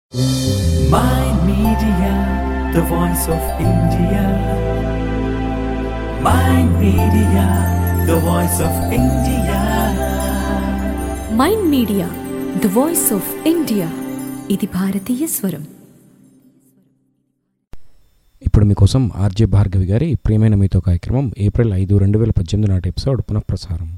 My Media, the voice of India. My Media, the voice of India. Mind media the voice of India ఇది భారతీయ స్వరం ఇప్పుడు మీకోసం RJ Bhargavi గారి ప్రియమైన మీతో కార్యక్రమం ఏప్రిల్ ఐదు రెండు వేల పద్దెనిమిది నాటి ఎపిసోడ్ పునఃప్రసారం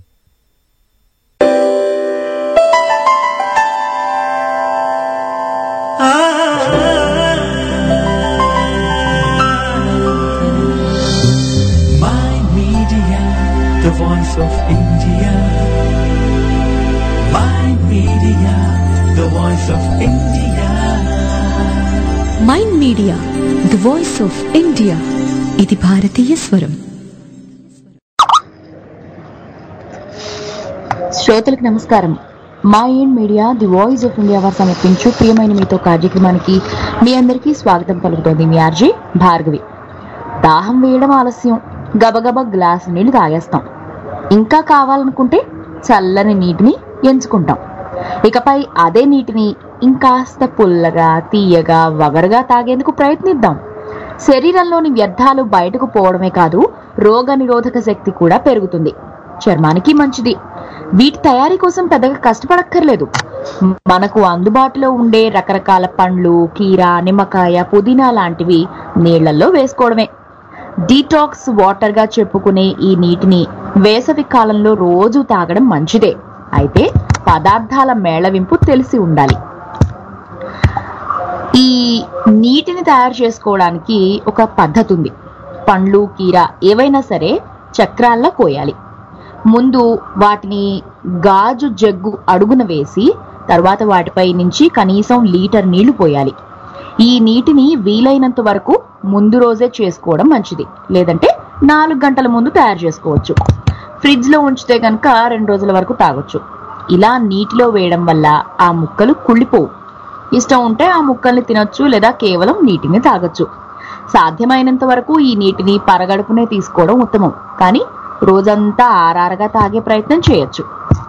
My Media, the voice of India. My Media, the voice of India. Mind media the voice of India ఇది భారతీయ స్వరం శ్రోతలకు నమస్కారం mind media the voice of India వారు సమర్పించు ప్రియమైన మీతో కార్యక్రమానికి మీ అందరికీ స్వాగతం పలుకుతోంది మీ ఆర్జీ భార్గవి దాహం వేయడం ఆలస్యం గబగబా గ్లాసు నీళ్లు తాగేస్తాం ఇంకా కావాలనుకుంటే చల్లని నీటిని ఎంచుకుంటాం ఇకపై అదే నీటిని ఇంకాస్త పుల్లగా తీయగా వగరుగా తాగేందుకు ప్రయత్నిద్దాం శరీరంలోని వ్యర్థాలు బయటకు పోవడమే కాదు రోగ నిరోధక శక్తి కూడా పెరుగుతుంది చర్మానికి మంచిది వీటి తయారీ కోసం పెద్దగా కష్టపడక్కర్లేదు మనకు అందుబాటులో ఉండే రకరకాల పండ్లు కీర నిమ్మకాయ పుదీనా లాంటివి నీళ్లలో వేసుకోవడమే డీటాక్స్ వాటర్ గా చెప్పుకునే ఈ నీటిని వేసవి కాలంలో రోజు తాగడం మంచిదే అయితే పదార్థాల మేళవింపు తెలిసి ఉండాలి ఈ నీటిని తయారు చేసుకోవడానికి ఒక పద్ధతి ఉంది పండ్లు కీర ఏవైనా సరే చక్రాల్లో కోయాలి ముందు వాటిని గాజు జగ్గు అడుగున వేసి తర్వాత వాటిపై నుంచి కనీసం లీటర్ నీళ్లు పోయాలి ఈ నీటిని వీలైనంత వరకు ముందు రోజే చేసుకోవడం మంచిది లేదంటే నాలుగు గంటల ముందు తయారు చేసుకోవచ్చు ఫ్రిడ్జ్ లో ఉంచితే కనుక రెండు రోజుల వరకు తాగొచ్చు ఇలా నీటిలో వేయడం వల్ల ఆ ముక్కలు కుళ్ళిపోవు ఇష్టం ఉంటే ఆ ముక్కల్ని తినొచ్చు లేదా కేవలం నీటిని తాగొచ్చు సాధ్యమైనంత వరకు ఈ నీటిని పరగడుపునే తీసుకోవడం ఉత్తమం కానీ రోజంతా ఆరారగా తాగే ప్రయత్నం చేయొచ్చు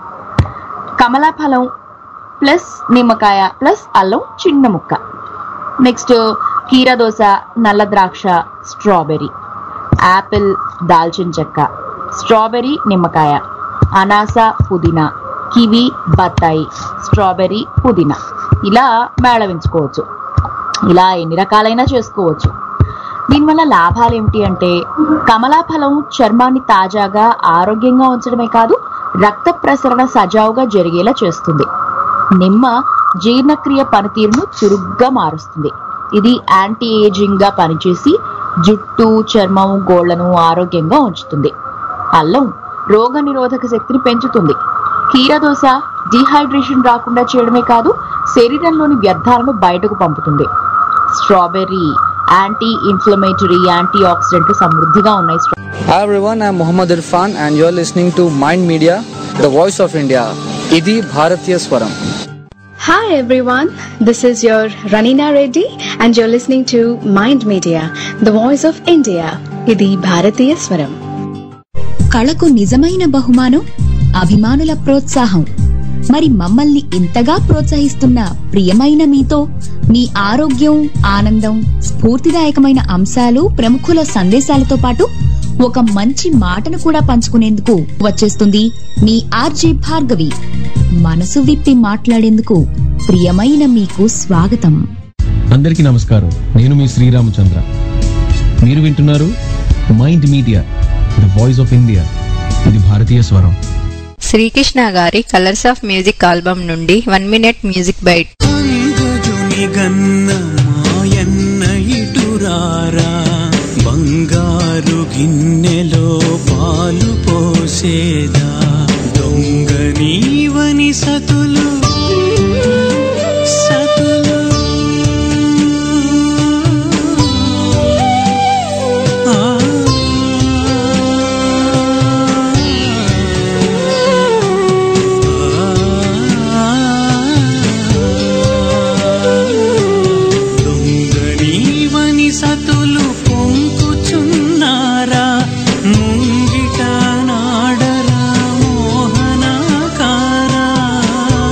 కమలా ఫలం ప్లస్ నిమ్మకాయ ప్లస్ అల్లం చిన్న ముక్క నెక్స్ట్ కీర దోస నల్ల ద్రాక్ష స్ట్రాబెర్రీ యాపిల్ దాల్చిన చెక్క స్ట్రాబెర్రీ నిమ్మకాయ అనాస పుదీనా కివి బత్తాయి స్ట్రాబెర్రీ పుదీనా ఇలా మేళవించుకోవచ్చు ఇలా ఎన్ని రకాలైనా చేసుకోవచ్చు దీనివల్ల లాభాలు ఏమిటి అంటే కమలాఫలం చర్మాన్ని తాజాగా ఆరోగ్యంగా ఉంచడమే కాదు రక్త ప్రసరణ సజావుగా జరిగేలా చేస్తుంది నిమ్మ జీర్ణక్రియ పనితీరును చురుగ్గా మారుస్తుంది ఇది యాంటీ ఏజింగ్ గా పనిచేసి జుట్టు చర్మం గోళ్లను ఆరోగ్యంగా ఉంచుతుంది అల్లం రోగ నిరోధక శక్తిని పెంచుతుంది కీరదోస డిహైడ్రేషన్ రాకుండా చేయడమే కాదు శరీరంలోని వ్యర్థాలను బయటకు పంపుతుంది స్ట్రాబెర్రీ యాంటీ ఇన్ఫ్లమేటరీ యాంటీ ఆక్సిడెంట్లు సమృద్ధిగా ఉన్నాయి Hi everyone, I'm Muhammad Irfan and you're listening to Mind Media, the voice of India. Idi Bharatiya Swaram. Hi everyone, this is your Ranina Reddy and you're listening to Mind Media, the voice of India. ఇది భారతీయ స్వరం కళకు నిజమైన బహుమానం అభిమానుల ప్రోత్సాహం మరి మమ్మల్ని ఇంతగా ప్రోత్సహిస్తున్న ప్రియమైన మీతో మీ ఆరోగ్యం ఆనందం స్ఫూర్తిదాయకమైన అంశాలు ప్రముఖుల సందేశాలతో పాటు ఒక మంచి మాటను కూడా పంచుకునేందుకు వచ్చేస్తుంది మీ ఆర్జే భార్గవి మనసు విప్పి మాట్లాడేందుకు ప్రియమైన మీకు స్వాగతం అందరికీ నమస్కారం నేను మీ శ్రీరామచంద్ర మీరు వింటున్నారు mind media the voice of India ఇది భారతీయ స్వరం శ్రీకృష్ణ గారి కలర్స్ ఆఫ్ మ్యూజిక్ ఆల్బమ్ నుండి వన్ మినిట్ మ్యూజిక్ బైట్ అంగజుని గన్న మాయన్న ఇటురారా బంగారు గిన్నెలో పాలు పోసేదా దొంగ నీవని సతులు సతులు దొంగనీవని సతులు పొంకుచున్నారా ముంగిట నాడరా మోహనాకారా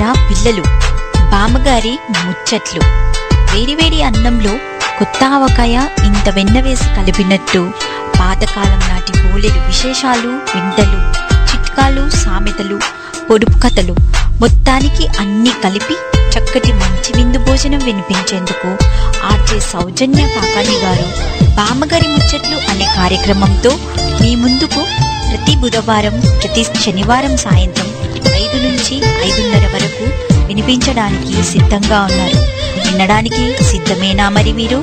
పిల్లలు బామ్మగారి ముచ్చట్లు వేడివేడి అన్నంలో కొత్త ఆవకాయ ఇంత వెన్న వేసి కలిపినట్టు పాతకాలం నాటి బోలెడు విశేషాలు వింతలు చిట్కాలు సామెతలు పొడుపు కథలు మొత్తానికి అన్ని కలిపి చక్కటి మంచి విందు భోజనం వినిపించేందుకు ఆర్జే సౌజన్య కాకాని గారు బామ్మగారి ముచ్చట్లు అనే కార్యక్రమంతో మీ ముందుకు ప్రతి బుధవారం ప్రతి శనివారం సాయంత్రం ఐదు నుంచి ఐదున్నర వరకు వినిపించడానికి సిద్ధంగా ఉన్నారు వినడానికి సిద్ధమేనా మరి మీరు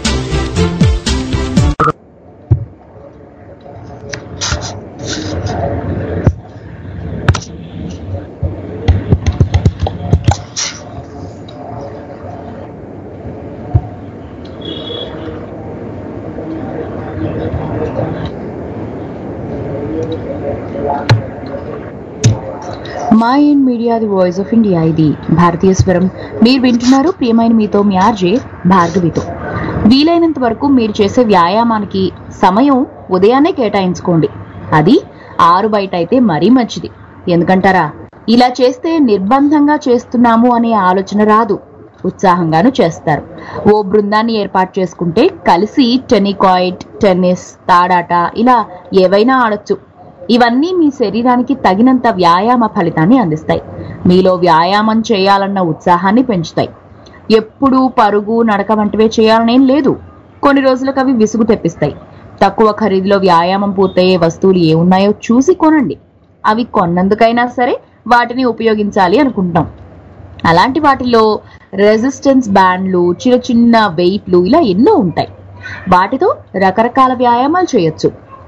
mind media the voice of India ఇది భారతీయ స్వరం మీరు వింటున్నారు ప్రియమైన మీతో మీ ఆర్జే భార్గవితో వీలైనంత వరకు మీరు చేసే వ్యాయామానికి సమయం ఉదయాన్నే కేటాయించుకోండి అది ఆరు బయట అయితే మరీ మంచిది ఎందుకంటారా ఇలా చేస్తే నిర్బంధంగా చేస్తున్నాము అనే ఆలోచన రాదు ఉత్సాహంగాను చేస్తారు ఓ బృందాన్ని ఏర్పాటు చేసుకుంటే కలిసి టెనికాయిట్ టెన్నిస్ తాడాట ఇలా ఏవైనా ఆడొచ్చు ఇవన్నీ మీ శరీరానికి తగినంత వ్యాయామ ఫలితాన్ని అందిస్తాయి మీలో వ్యాయామం చేయాలన్న ఉత్సాహాన్ని పెంచుతాయి ఎప్పుడూ పరుగు నడక వంటివే చేయాలనేం లేదు కొన్ని రోజులకు అవి విసుగు తెప్పిస్తాయి తక్కువ ఖరీదులో వ్యాయామం పూర్తయ్యే వస్తువులు ఏ ఉన్నాయో చూసి కొనండి అవి కొన్నందుకైనా సరే వాటిని ఉపయోగించాలి అనుకుంటాం అలాంటి వాటిలో రెసిస్టెన్స్ బ్యాండ్లు చిన్న చిన్న వెయిట్లు ఇలా ఎన్నో ఉంటాయి వాటితో రకరకాల వ్యాయామాలు చేయొచ్చు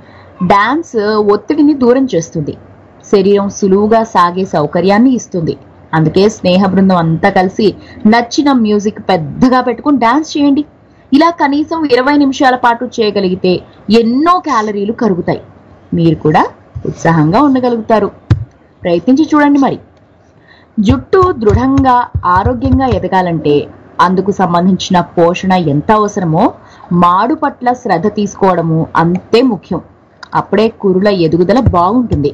డాన్స్ ఒత్తిడిని దూరం చేస్తుంది శరీరం సులువుగా సాగే సౌకర్యాన్ని ఇస్తుంది అందుకే స్నేహ బృందం అంతా కలిసి నచ్చిన మ్యూజిక్ పెద్దగా పెట్టుకుని డాన్స్ చేయండి ఇలా కనీసం ఇరవై నిమిషాల పాటు చేయగలిగితే ఎన్నో క్యాలరీలు కరుగుతాయి మీరు కూడా ఉత్సాహంగా ఉండగలుగుతారు ప్రయత్నించి చూడండి మరి జుట్టు దృఢంగా ఆరోగ్యంగా ఎదగాలంటే అందుకు సంబంధించిన పోషణ ఎంత అవసరమో మాడు పట్ల శ్రద్ధ తీసుకోవడము అంతే ముఖ్యం అప్పుడే కురుల ఎదుగుదల బాగుంటుంది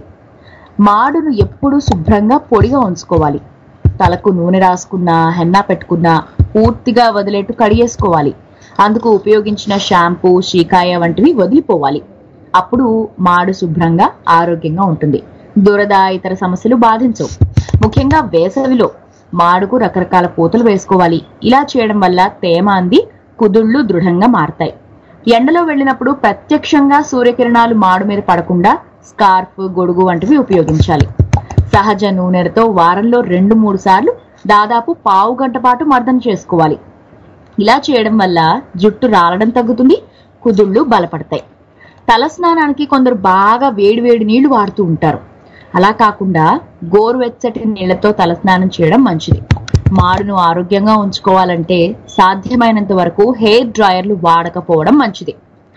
మాడును ఎప్పుడూ శుభ్రంగా పొడిగా ఉంచుకోవాలి తలకు నూనె రాసుకున్నా హెన్నా పెట్టుకున్నా పూర్తిగా వదిలేట్టు కడిగేసుకోవాలి అందుకు ఉపయోగించిన షాంపూ షీకాయ వంటివి వదిలిపోవాలి అప్పుడు మాడు శుభ్రంగా ఆరోగ్యంగా ఉంటుంది దురద ఇతర సమస్యలు బాధించవు ముఖ్యంగా వేసవిలో మాడుకు రకరకాల పూతలు వేసుకోవాలి ఇలా చేయడం వల్ల తేమ అంది కుదుళ్ళు దృఢంగా మారతాయి ఎండలో వెళ్ళినప్పుడు ప్రత్యక్షంగా సూర్యకిరణాలు మాడు మీద పడకుండా స్కార్ఫ్ గొడుగు వంటివి ఉపయోగించాలి సహజ నూనెలతో వారంలో రెండు మూడు సార్లు దాదాపు పావు గంట పాటు మర్దన చేసుకోవాలి ఇలా చేయడం వల్ల జుట్టు రాలడం తగ్గుతుంది కుదుళ్ళు బలపడతాయి తల స్నానానికి కొందరు బాగా వేడివేడి నీళ్లు వాడుతూ ఉంటారు అలా కాకుండా గోరువెచ్చటి నీళ్లతో తలస్నానం చేయడం మంచిది మాడును ఆరోగ్యంగా ఉంచుకోవాలంటే సాధ్యమైనంత వరకు హెయిర్ డ్రాయర్లు వాడకపోవడం మంచిది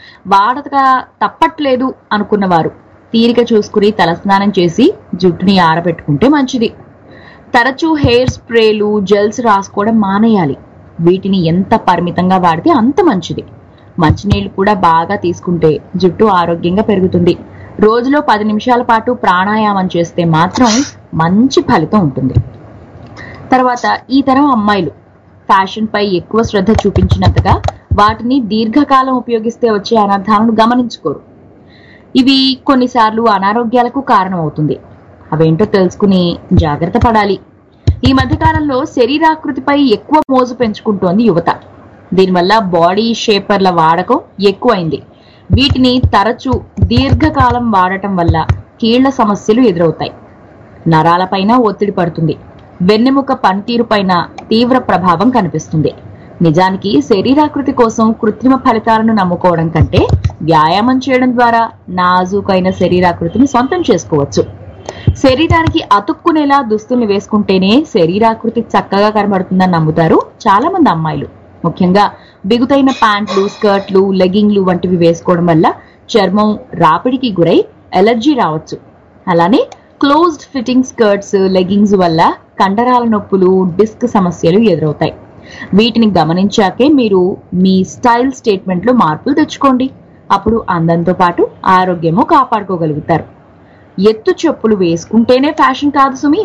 వాడక తప్పట్లేదు అనుకున్నవారు తీరిక చూసుకుని తలస్నానం చేసి జుట్టుని ఆరబెట్టుకుంటే మంచిది తరచూ హెయిర్ స్ప్రేలు జెల్స్ రాసుకోవడం మానేయాలి వీటిని ఎంత పరిమితంగా వాడితే అంత మంచిది మంచినీళ్ళు కూడా బాగా తీసుకుంటే జుట్టు ఆరోగ్యంగా పెరుగుతుంది రోజులో పది నిమిషాల పాటు ప్రాణాయామం చేస్తే మాత్రం మంచి ఫలితం ఉంటుంది తర్వాత ఈ తరం అమ్మాయిలు ఫ్యాషన్ పై ఎక్కువ శ్రద్ధ చూపించినంతగా వాటిని దీర్ఘకాలం ఉపయోగిస్తే వచ్చే అనర్థాలను గమనించుకోరు ఇవి కొన్నిసార్లు అనారోగ్యాలకు కారణమవుతుంది అవేంటో తెలుసుకుని జాగ్రత్త పడాలి ఈ మధ్యకాలంలో శరీరాకృతిపై ఎక్కువ మోజు పెంచుకుంటోంది యువత దీనివల్ల బాడీ షేపర్ల వాడకం ఎక్కువైంది వీటిని తరచూ దీర్ఘకాలం వాడటం వల్ల కీళ్ల సమస్యలు ఎదురవుతాయి నరాలపైన ఒత్తిడి పడుతుంది వెన్నెముక పనితీరు పైన తీవ్ర ప్రభావం కనిపిస్తుంది నిజానికి శరీరాకృతి కోసం కృత్రిమ ఫలితాలను నమ్ముకోవడం కంటే వ్యాయామం చేయడం ద్వారా నాజూకైన శరీరాకృతిని సొంతం చేసుకోవచ్చు శరీరానికి అతుక్కునేలా దుస్తుల్ని వేసుకుంటేనే శరీరాకృతి చక్కగా కనబడుతుందని నమ్ముతారు చాలా మంది అమ్మాయిలు ముఖ్యంగా బిగుతైన ప్యాంట్లు స్కర్ట్లు లెగ్గింగ్లు వంటివి వేసుకోవడం వల్ల చర్మం రాపిడికి గురై ఎలర్జీ రావచ్చు అలానే క్లోజ్డ్ ఫిట్టింగ్ స్కర్ట్స్ లెగ్గింగ్స్ వల్ల కండరాల నొప్పులు డిస్క్ సమస్యలు ఎదురవుతాయి వీటిని గమనించాకే మీరు మీ స్టైల్ స్టేట్మెంట్లో మార్పులు తెచ్చుకోండి అప్పుడు అందంతో పాటు ఆరోగ్యము కాపాడుకోగలుగుతారు ఎత్తు చెప్పులు వేసుకుంటేనే ఫ్యాషన్ కాదు సుమి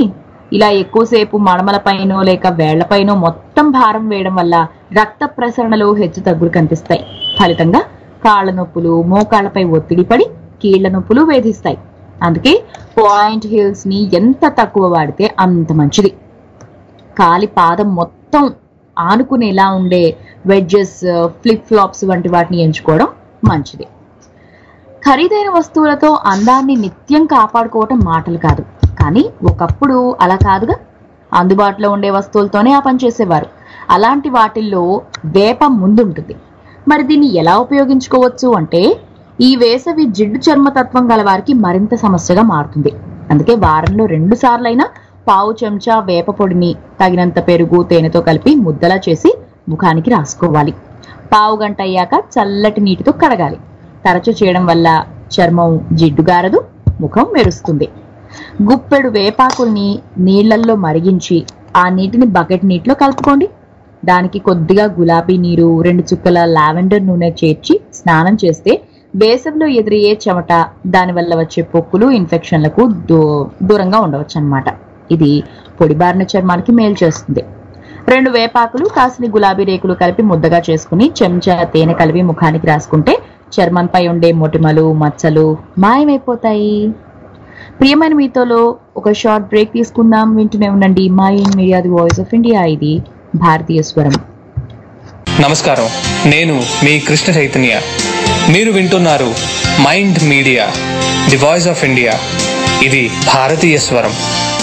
ఇలా ఎక్కువసేపు మడమలపైనో లేక వేళ్లపైనో మొత్తం భారం వేయడం వల్ల రక్త ప్రసరణలో హెచ్చు తగ్గులు కనిపిస్తాయి ఫలితంగా కాళ్ళ నొప్పులు మోకాళ్ళపై ఒత్తిడి పడి కీళ్ల నొప్పులు వేధిస్తాయి అందుకే పాయింట్ హీల్స్ ని ఎంత తక్కువ వాడితే అంత మంచిది కాలి పాదం మొత్తం ఆనుకునేలా ఉండే వెడ్జెస్ ఫ్లిప్ ఫ్లాప్స్ వంటి వాటిని ఎంచుకోవడం మంచిది ఖరీదైన వస్తువులతో అందాన్ని నిత్యం కాపాడుకోవటం మాటలు కాదు కానీ ఒకప్పుడు అలా కాదుగా అందుబాటులో ఉండే వస్తువులతోనే ఆ పని చేసేవారు అలాంటి వాటిల్లో వేప ముందుంటుంది మరి దీన్ని ఎలా ఉపయోగించుకోవచ్చు అంటే ఈ వేసవి జిడ్డు చర్మతత్వం గల వారికి మరింత సమస్యగా మారుతుంది అందుకే వారంలో రెండు సార్లైనా పావు చెంచా వేప పొడిని తగినంత పెరుగు తేనెతో కలిపి ముద్దలా చేసి ముఖానికి రాసుకోవాలి పావు గంట అయ్యాక చల్లటి నీటితో కడగాలి తరచు చేయడం వల్ల చర్మం జిడ్డుగారదు ముఖం మెరుస్తుంది గుప్పెడు వేపాకుల్ని నీళ్లల్లో మరిగించి ఆ నీటిని బకెట్ నీటిలో కలుపుకోండి దానికి కొద్దిగా గులాబీ నీరు రెండు చుక్కల లావెండర్ నూనె చేర్చి స్నానం చేస్తే వేసవిలో ఎదురయ్యే చెమట దానివల్ల వచ్చే పొక్కులు ఇన్ఫెక్షన్లకు దూ దూరంగా ఉండవచ్చు అన్నమాట ఇది పొడిబారిన చర్మానికి మేలు చేస్తుంది రెండు వేపాకులు కాసిన గులాబీ రేకులు కలిపి ముద్దగా చేసుకుని చెంచా తేనె కలిపి ముఖానికి రాసుకుంటే చర్మంపై ఉండే మొటిమలు మచ్చలు మాయమైపోతాయి ప్రియమైన మీతోలో ఒక షార్ట్ బ్రేక్ తీసుకుందాం వింటూనే ఉండండి mind media the voice of India ఇది భారతీయ స్వరం నమస్కారం నేను మీ కృష్ణ చైతన్య మీరు వింటున్నారు mind media the voice of India ఇది భారతీయ స్వరం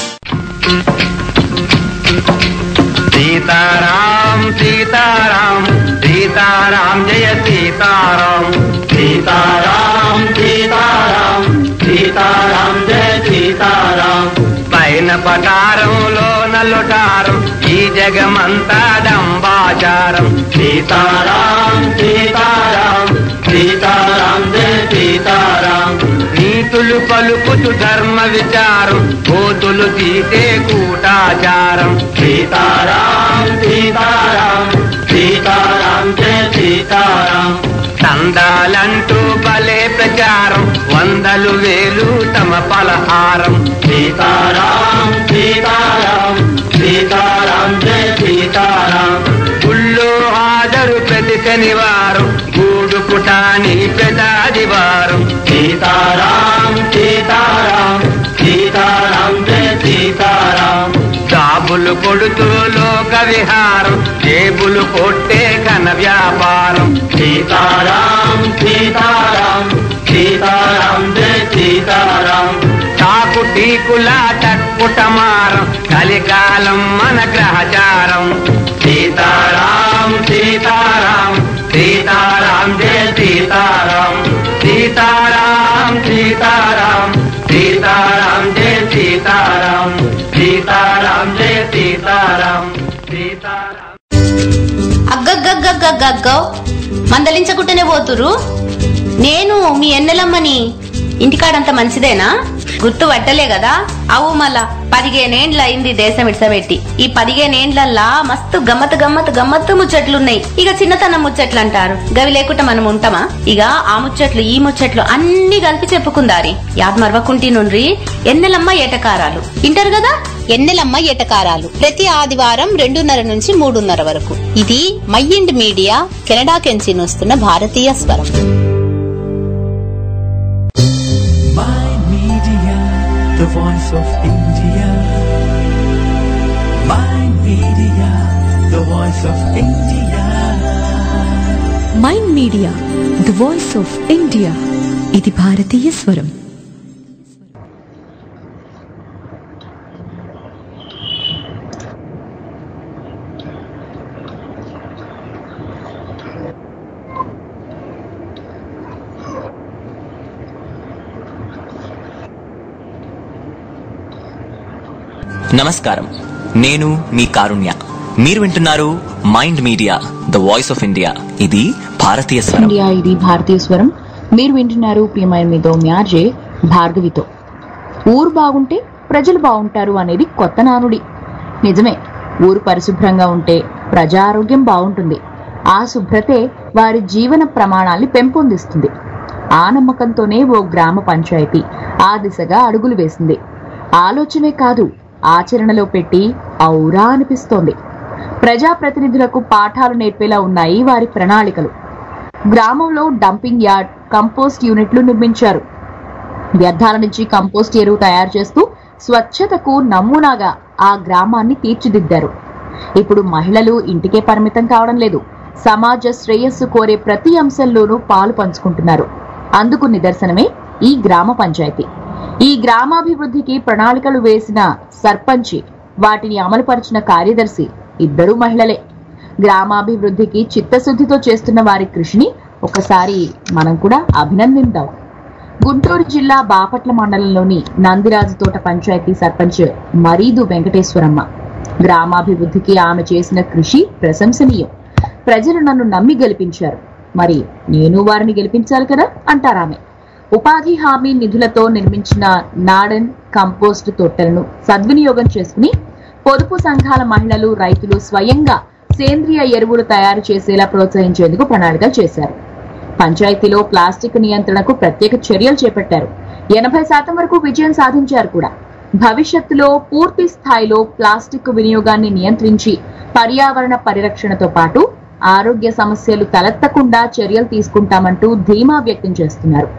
सीताराम सीताराम सीताराम जय सीताराम सीताराम सीताराम सीताराम जय सीताराम పైన పటారంలో నలుటారం ఈ జగమంతా డంబాచారం సీతారాం సీతారాం సీతారాం జయ సీతారాం నీతులు పలుకుతు ధర్మ విచారం కోతులు తీసే కూటాచారం సీతారాం సీతారాం సీతారాం జయ సీతారాం తందాలంటూ భలే ప్రచారం వందలు వేలు తమ పలహారం సీతారాం సీతారాం సీతారాం జయ సీతారాం గుళ్ళో హాజరు ప్రతి శనివారం గూడు పుటాని పెదాదివారం సీతారాం సీతారాం సీతారాం జయ సీతారాం జాబులు కొడుతూ లోక విహారం జేబులు కొట్టే ఘన వ్యాపారం సీతారాం సీతారాం సీతారాం జయ సీతారాం టాకు టీకుల టక్కుటమారం కలికాలం మన గ్రహచారం సీతారాం సీతారాం సీతారాం జయ సీతారాం సీతారాం సీతారాం సీతారాం జయ సీతారాం సీతారాం జయ సీతారాం సీతారాం అగ్గగ్గగ్గగ్గగ్గో మందలించకుండానే పోతురు నేను మీ ఎన్నెలమ్మని ఇంటికాడంత మంచిదేనా గుర్తు పట్టలే కదా అవు మళ్ళా పదిహేనేండ్ల అయింది దేశం ఇడ్సబెట్టి ఈ పదిహేనేండ్లల్లా మస్తు గమ్మత్ గమ్మత్ గమ్మత్తు ముచ్చట్లున్నాయి ఇక చిన్నతనం ముచ్చట్లు అంటారు గవి లేకుండా మనం ఉంటామా ఇక ఆ ముచ్చట్లు ఈ ముచ్చట్లు అన్ని కలిపి చెప్పుకుందారి యాద్ మరవకుంటి నుండ్రి ఎన్నెలమ్మ ఏటకారాలు ఇంటారు కదా ఎన్నెలమ్మ ఎటకారాలు ప్రతి ఆదివారం రెండున్నర నుంచి మూడున్నర వరకు ఇది మైండ్ మీడియా కెనడా కెంచి వస్తున్న భారతీయ స్వరం Mind Media, the voice of India. Mind Media, the voice of India. Mind media the voice of India ఇది భారతీయ స్వరం నమస్కారం నేను మీ కారుణ్య మీరు వింటున్నారు mind media the voice of India ఇది భారతీయ స్వరం ఇండియా ఇది భారతీయ స్వరం మీరు వింటున్నారు ప్రియమైన మీతో మ్యార్జే భార్గవితో ఊరు బాగుంటే ప్రజలు బాగుంటారు అనేది కొత్త నానుడి నిజమే ఊరు పరిశుభ్రంగా ఉంటే ప్రజా ఆరోగ్యం బాగుంటుంది ఆ శుభ్రతే వారి జీవన ప్రమాణాల్ని పెంపొందిస్తుంది ఆ నమ్మకంతోనే ఓ గ్రామ పంచాయతీ ఆ దిశగా అడుగులు వేసింది ఆలోచనే కాదు ఆచరణలో పెట్టి ఔరా అనిపిస్తోంది ప్రజాప్రతినిధులకు పాఠాలు నేర్పేలా ఉన్నాయి వారి ప్రణాళికలు గ్రామంలో డంపింగ్ యార్డ్ కంపోస్ట్ యూనిట్లు నిర్మించారు వ్యర్థాల నుంచి కంపోస్ట్ ఎరువు తయారు చేస్తూ స్వచ్ఛతకు నమూనాగా ఆ గ్రామాన్ని తీర్చిదిద్దారు ఇప్పుడు మహిళలు ఇంటికే పరిమితం కావడం లేదు సమాజ శ్రేయస్సు కోరే ప్రతి అంశంలోనూ పాలు పంచుకుంటున్నారు అందుకు నిదర్శనమే ఈ గ్రామ పంచాయతీ ఈ గ్రామాభివృద్ధికి ప్రణాళికలు వేసిన సర్పంచి వాటిని అమలుపరిచిన కార్యదర్శి ఇద్దరూ మహిళలే గ్రామాభివృద్ధికి చిత్తశుద్ధితో చేస్తున్న వారి కృషిని ఒకసారి మనం కూడా అభినందిద్దాం గుంటూరు జిల్లా బాపట్ల మండలంలోని నందిరాజు తోట పంచాయతీ సర్పంచ్ మరీదు వెంకటేశ్వరమ్మ గ్రామాభివృద్ధికి ఆమె చేసిన కృషి ప్రశంసనీయం ప్రజలు నన్ను నమ్మి గెలిపించారు మరి నేను వారిని గెలిపించాలి కదా అంటారామె ఉపాధి హామీ నిధులతో నిర్మించిన నాడన్ కంపోస్ట్ తొట్టెలను సద్వినియోగం చేసుకుని పొదుపు సంఘాల మహిళలు రైతులు స్వయంగా సేంద్రియ ఎరువులు తయారు చేసేలా ప్రోత్సహించేందుకు ప్రణాళికలు చేశారు పంచాయతీలో ప్లాస్టిక్ నియంత్రణకు ప్రత్యేక చర్యలు చేపట్టారు ఎనభై శాతం వరకు విజయం సాధించారు కూడా భవిష్యత్తులో పూర్తి స్థాయిలో ప్లాస్టిక్ వినియోగాన్ని నియంత్రించి పర్యావరణ పరిరక్షణతో పాటు ఆరోగ్య సమస్యలు తలెత్తకుండా చర్యలు తీసుకుంటామంటూ ధీమా వ్యక్తం చేస్తున్నారు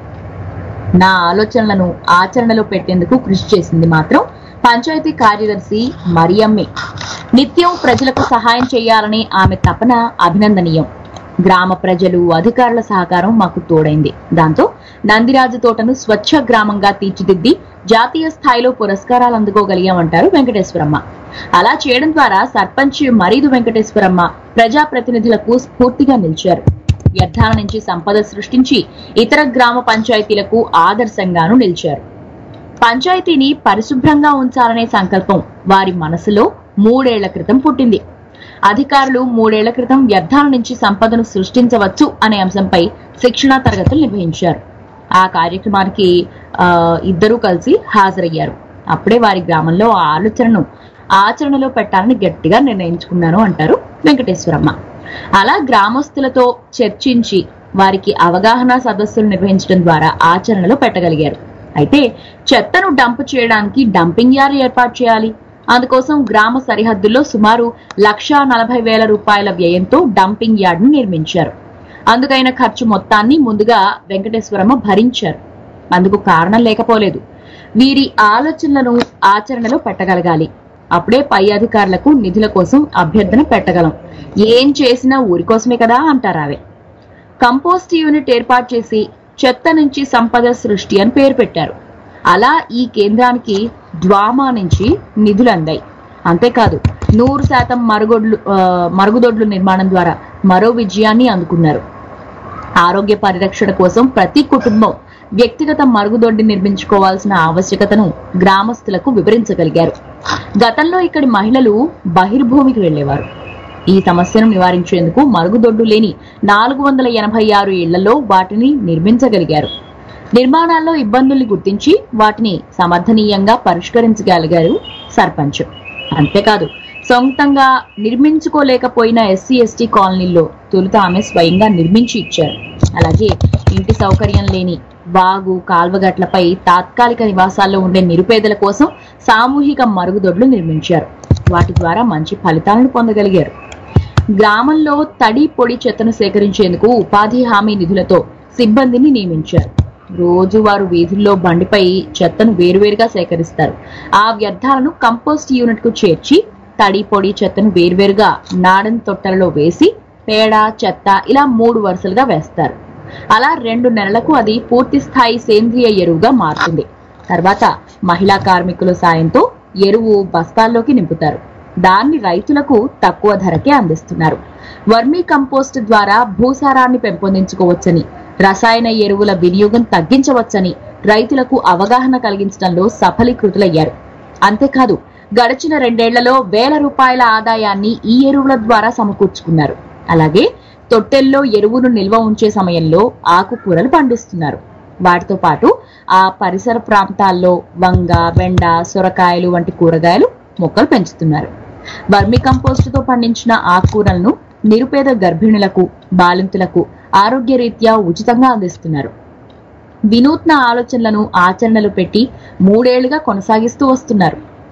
నా ఆలోచనలను ఆచరణలో పెట్టేందుకు కృషి చేసింది మాత్రం పంచాయతీ కార్యదర్శి మరియమ్మే నిత్యం ప్రజలకు సహాయం చేయాలనే ఆమె తపన అభినందనీయం గ్రామ ప్రజలు అధికారుల సహకారం మాకు తోడైంది దాంతో నందిరాజు తోటను స్వచ్ఛ గ్రామంగా తీర్చిదిద్ది జాతీయ స్థాయిలో పురస్కారాలు అందుకోగలిగామంటారు వెంకటేశ్వరమ్మ అలా చేయడం ద్వారా సర్పంచ్ మరీదు వెంకటేశ్వరమ్మ ప్రజాప్రతినిధులకు స్ఫూర్తిగా నిలిచారు వ్యర్థాల నుంచి సంపద సృష్టించి ఇతర గ్రామ పంచాయతీలకు ఆదర్శంగాను నిలిచారు పంచాయతీని పరిశుభ్రంగా ఉంచాలనే సంకల్పం వారి మనసులో మూడేళ్ల క్రితం పుట్టింది అధికారులు మూడేళ్ల క్రితం వ్యర్థాల నుంచి సంపదను సృష్టించవచ్చు అనే అంశంపై శిక్షణా తరగతులు నిర్వహించారు ఆ కార్యక్రమానికి ఆ, ఇద్దరూ కలిసి హాజరయ్యారు అప్పుడే వారి గ్రామంలో ఆ ఆలోచనను ఆచరణలో పెట్టాలని గట్టిగా నిర్ణయించుకున్నాను అంటారు వెంకటేశ్వరమ్మ అలా గ్రామస్తులతో చర్చించి వారికి అవగాహన సదస్సులు నిర్వహించడం ద్వారా ఆచరణలో పెట్టగలిగారు అయితే చెత్తను డంప్ చేయడానికి డంపింగ్ యార్డ్ ఏర్పాటు చేయాలి అందుకోసం గ్రామ సరిహద్దుల్లో సుమారు లక్షా నలభై వేల రూపాయల వ్యయంతో డంపింగ్ యార్డ్ ను నిర్మించారు అందుకైన ఖర్చు మొత్తాన్ని ముందుగా వెంకటేశ్వరమ్మ భరించారు అందుకు కారణం లేకపోలేదు వీరి ఆలోచనలను ఆచరణలో పెట్టగలగాలి అప్పుడే పై అధికారులకు నిధుల కోసం అభ్యర్థన పెట్టగలం ఏం చేసినా ఊరి కోసమే కదా అంటారావే కంపోస్ట్ యూనిట్ ఏర్పాటు చేసి చెత్త నుంచి సంపద సృష్టి అని పేరు పెట్టారు అలా ఈ కేంద్రానికి డ్వామా నుంచి నిధులు అందాయి అంతేకాదు నూరు శాతం మరుగుదొడ్లు ఆ, మరుగుదొడ్లు నిర్మాణం ద్వారా మరో విజయాన్ని అందుకున్నారు ఆరోగ్య పరిరక్షణ కోసం ప్రతి కుటుంబం వ్యక్తిగత మరుగుదొడ్డి నిర్మించుకోవాల్సిన ఆవశ్యకతను గ్రామస్తులకు వివరించగలిగారు గతంలో ఇక్కడి మహిళలు బహిర్భూమికి వెళ్లేవారు ఈ సమస్యను నివారించేందుకు మరుగుదొడ్డు లేని నాలుగు వందల ఎనభై ఆరు ఇళ్లలో వాటిని నిర్మించగలిగారు నిర్మాణాల్లో ఇబ్బందుల్ని గుర్తించి వాటిని సమర్థనీయంగా పరిష్కరించగలిగారు సర్పంచ్ అంతేకాదు సొంతంగా నిర్మించుకోలేకపోయిన ఎస్సీ ఎస్టీ కాలనీల్లో తొలుత ఆమె స్వయంగా నిర్మించి ఇచ్చారు అలాగే ఇంటి సౌకర్యం లేని వాగు కాల్వగట్లపై తాత్కాలిక నివాసాల్లో ఉండే నిరుపేదల కోసం సామూహిక మరుగుదొడ్లు నిర్మించారు వాటి ద్వారా మంచి ఫలితాలను పొందగలిగారు గ్రామంలో తడి పొడి చెత్తను సేకరించేందుకు ఉపాధి హామీ నిధులతో సిబ్బందిని నియమించారు రోజు వారు వీధుల్లో బండిపై చెత్తను వేరువేరుగా సేకరిస్తారు ఆ వ్యర్థాలను కంపోస్ట్ యూనిట్ కు చేర్చి తడి పొడి చెత్తను వేర్వేరుగా నాడన్ తొట్టెలలో వేసి పేడ చెత్త ఇలా మూడు వరుసలుగా వేస్తారు అలా రెండు నెలలకు అది పూర్తి స్థాయి సేంద్రియ ఎరువుగా మారుతుంది తర్వాత మహిళా కార్మికుల సాయంతో ఎరువు బస్తాల్లోకి నింపుతారు దాన్ని రైతులకు తక్కువ ధరకే అందిస్తున్నారు వర్మీ కంపోస్ట్ ద్వారా భూసారాన్ని పెంపొందించుకోవచ్చని రసాయన ఎరువుల వినియోగం తగ్గించవచ్చని రైతులకు అవగాహన కలిగించడంలో సఫలీకృతులయ్యారు అంతేకాదు గడిచిన రెండేళ్లలో వేల రూపాయల ఆదాయాన్ని ఈ ఎరువుల ద్వారా సమకూర్చుకున్నారు అలాగే తొట్టెల్లో ఎరువును నిల్వ ఉంచే సమయంలో ఆకుకూరలు పండిస్తున్నారు వాటితో పాటు ఆ పరిసర ప్రాంతాల్లో వంగ బెండ సొరకాయలు వంటి కూరగాయలు మొక్కలు పెంచుతున్నారు వర్మి కంపోస్ట్ తో పండించిన ఆకుకూరలను నిరుపేద గర్భిణులకు బాలింతులకు ఆరోగ్యరీత్యా ఉచితంగా అందిస్తున్నారు వినూత్న ఆలోచనలను ఆచరణలు పెట్టి మూడేళ్లుగా కొనసాగిస్తూ వస్తున్నారు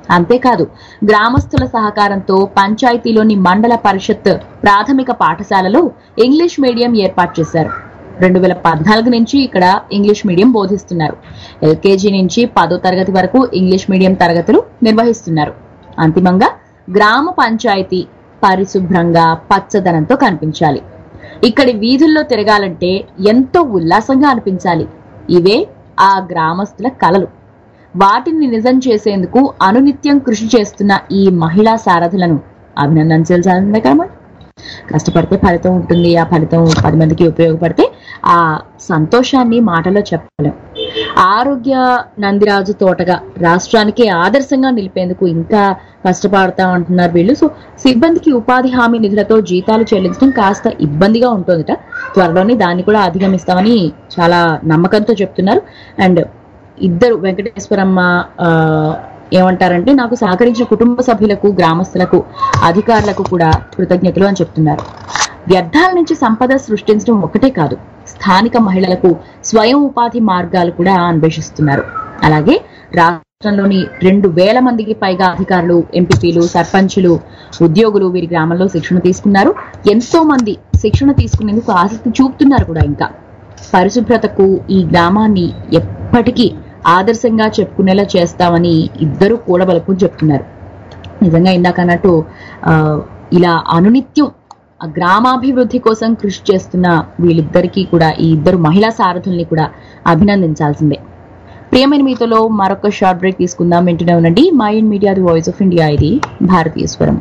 అంతేకాదు గ్రామస్తుల సహకారంతో పంచాయతీలోని మండల పరిషత్ ప్రాథమిక పాఠశాలలో ఇంగ్లీష్ మీడియం ఏర్పాటు చేశారు రెండు వేల పద్నాలుగు నుంచి ఇక్కడ ఇంగ్లీష్ మీడియం బోధిస్తున్నారు ఎల్కేజీ నుంచి పదో తరగతి వరకు ఇంగ్లీష్ మీడియం తరగతులు నిర్వహిస్తున్నారు అంతిమంగా గ్రామ పంచాయతీ పరిశుభ్రంగా పచ్చదనంతో కనిపించాలి ఇక్కడి వీధుల్లో తిరగాలంటే ఎంతో ఉల్లాసంగా అనిపించాలి ఇవే ఆ గ్రామస్తుల కలలు వాటిని నిజం చేసేందుకు అనునిత్యం కృషి చేస్తున్న ఈ మహిళా సారథులను అభినందించాల్సిందే కదా మరి? కష్టపడితే ఫలితం ఉంటుంది ఆ ఫలితం పది మందికి ఉపయోగపడితే ఆ సంతోషాన్ని మాటలో చెప్పలేం ఆరోగ్య నందిరాజు తోటగా రాష్ట్రానికి ఆదర్శంగా నిలిపేందుకు ఇంకా కష్టపడతా ఉంటున్నారు వీళ్ళు సో సిబ్బందికి ఉపాధి హామీ నిధులతో జీతాలు చెల్లించడం కాస్త ఇబ్బందిగా ఉంటుందిట త్వరలోనే దాన్ని కూడా అధిగమిస్తామని చాలా నమ్మకంతో చెప్తున్నారు అండ్ ఇద్దరు వెంకటేశ్వరమ్మ ఆ, ఏమంటారంటే నాకు సహకరించిన కుటుంబ సభ్యులకు గ్రామస్తులకు అధికారులకు కూడా కృతజ్ఞతలు అని చెప్తున్నారు వ్యర్థాల నుంచి సంపద సృష్టించడం ఒకటే కాదు స్థానిక మహిళలకు స్వయం ఉపాధి మార్గాలు కూడా అన్వేషిస్తున్నారు అలాగే రాష్ట్రంలోని రెండు వేల మందికి పైగా అధికారులు ఎంపీపీలు సర్పంచులు ఉద్యోగులు వీరి గ్రామంలో శిక్షణ తీసుకున్నారు ఎంతో మంది శిక్షణ తీసుకునేందుకు ఆసక్తి చూపుతున్నారు కూడా ఇంకా పరిశుభ్రతకు ఈ గ్రామాన్ని ఎప్పటికీ ఆదర్శంగా చెప్పుకునేలా చేస్తామని ఇద్దరు కూడబలుపుని చెప్తున్నారు నిజంగా ఇందాక అన్నట్టు ఆ, ఇలా అనునిత్యం ఆ గ్రామాభివృద్ధి కోసం కృషి చేస్తున్న వీళ్ళిద్దరికీ కూడా ఈ ఇద్దరు మహిళా సారథుల్ని కూడా అభినందించాల్సిందే ప్రియమైన మీతోలో మరొక షార్ట్ బ్రేక్ తీసుకుందాం వింటూనే ఉండండి mind media the voice of India ఇది భారతీయ స్వరం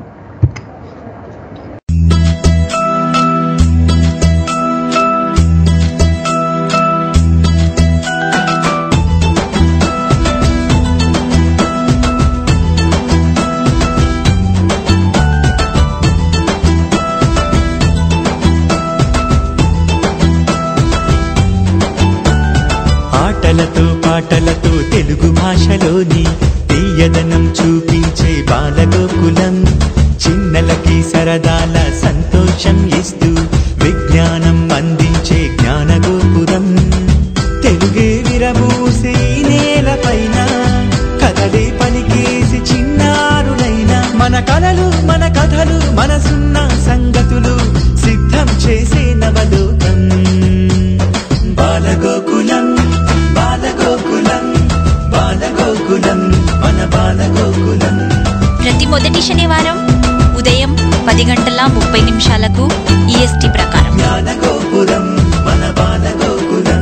ఆటలతో పాటలతో తెలుగు భాషలోని తీయదనం చూపించే బాలగోకులం చిన్నలకి సరదాల సంతోషం ఇస్తూ విజ్ఞానం అందించే జ్ఞానగోపురం తెలుగే విరబూసే ఈ నేలపైన కథలే పలికేసి చిన్నారులైన మన కలలు మన కథలు మనసున్న సంగతులు సిద్ధం చేసే నవలోకం బాలగోకులం బాలగోకులం బాలగోకులం మన బాలగోకులం ప్రతి మొదటి శనివారం ఉదయం పది గంటల ముప్పై నిమిషాలకు ఈఎస్టీ ప్రకారం జ్ఞానగోపురం మన బాలగోకులం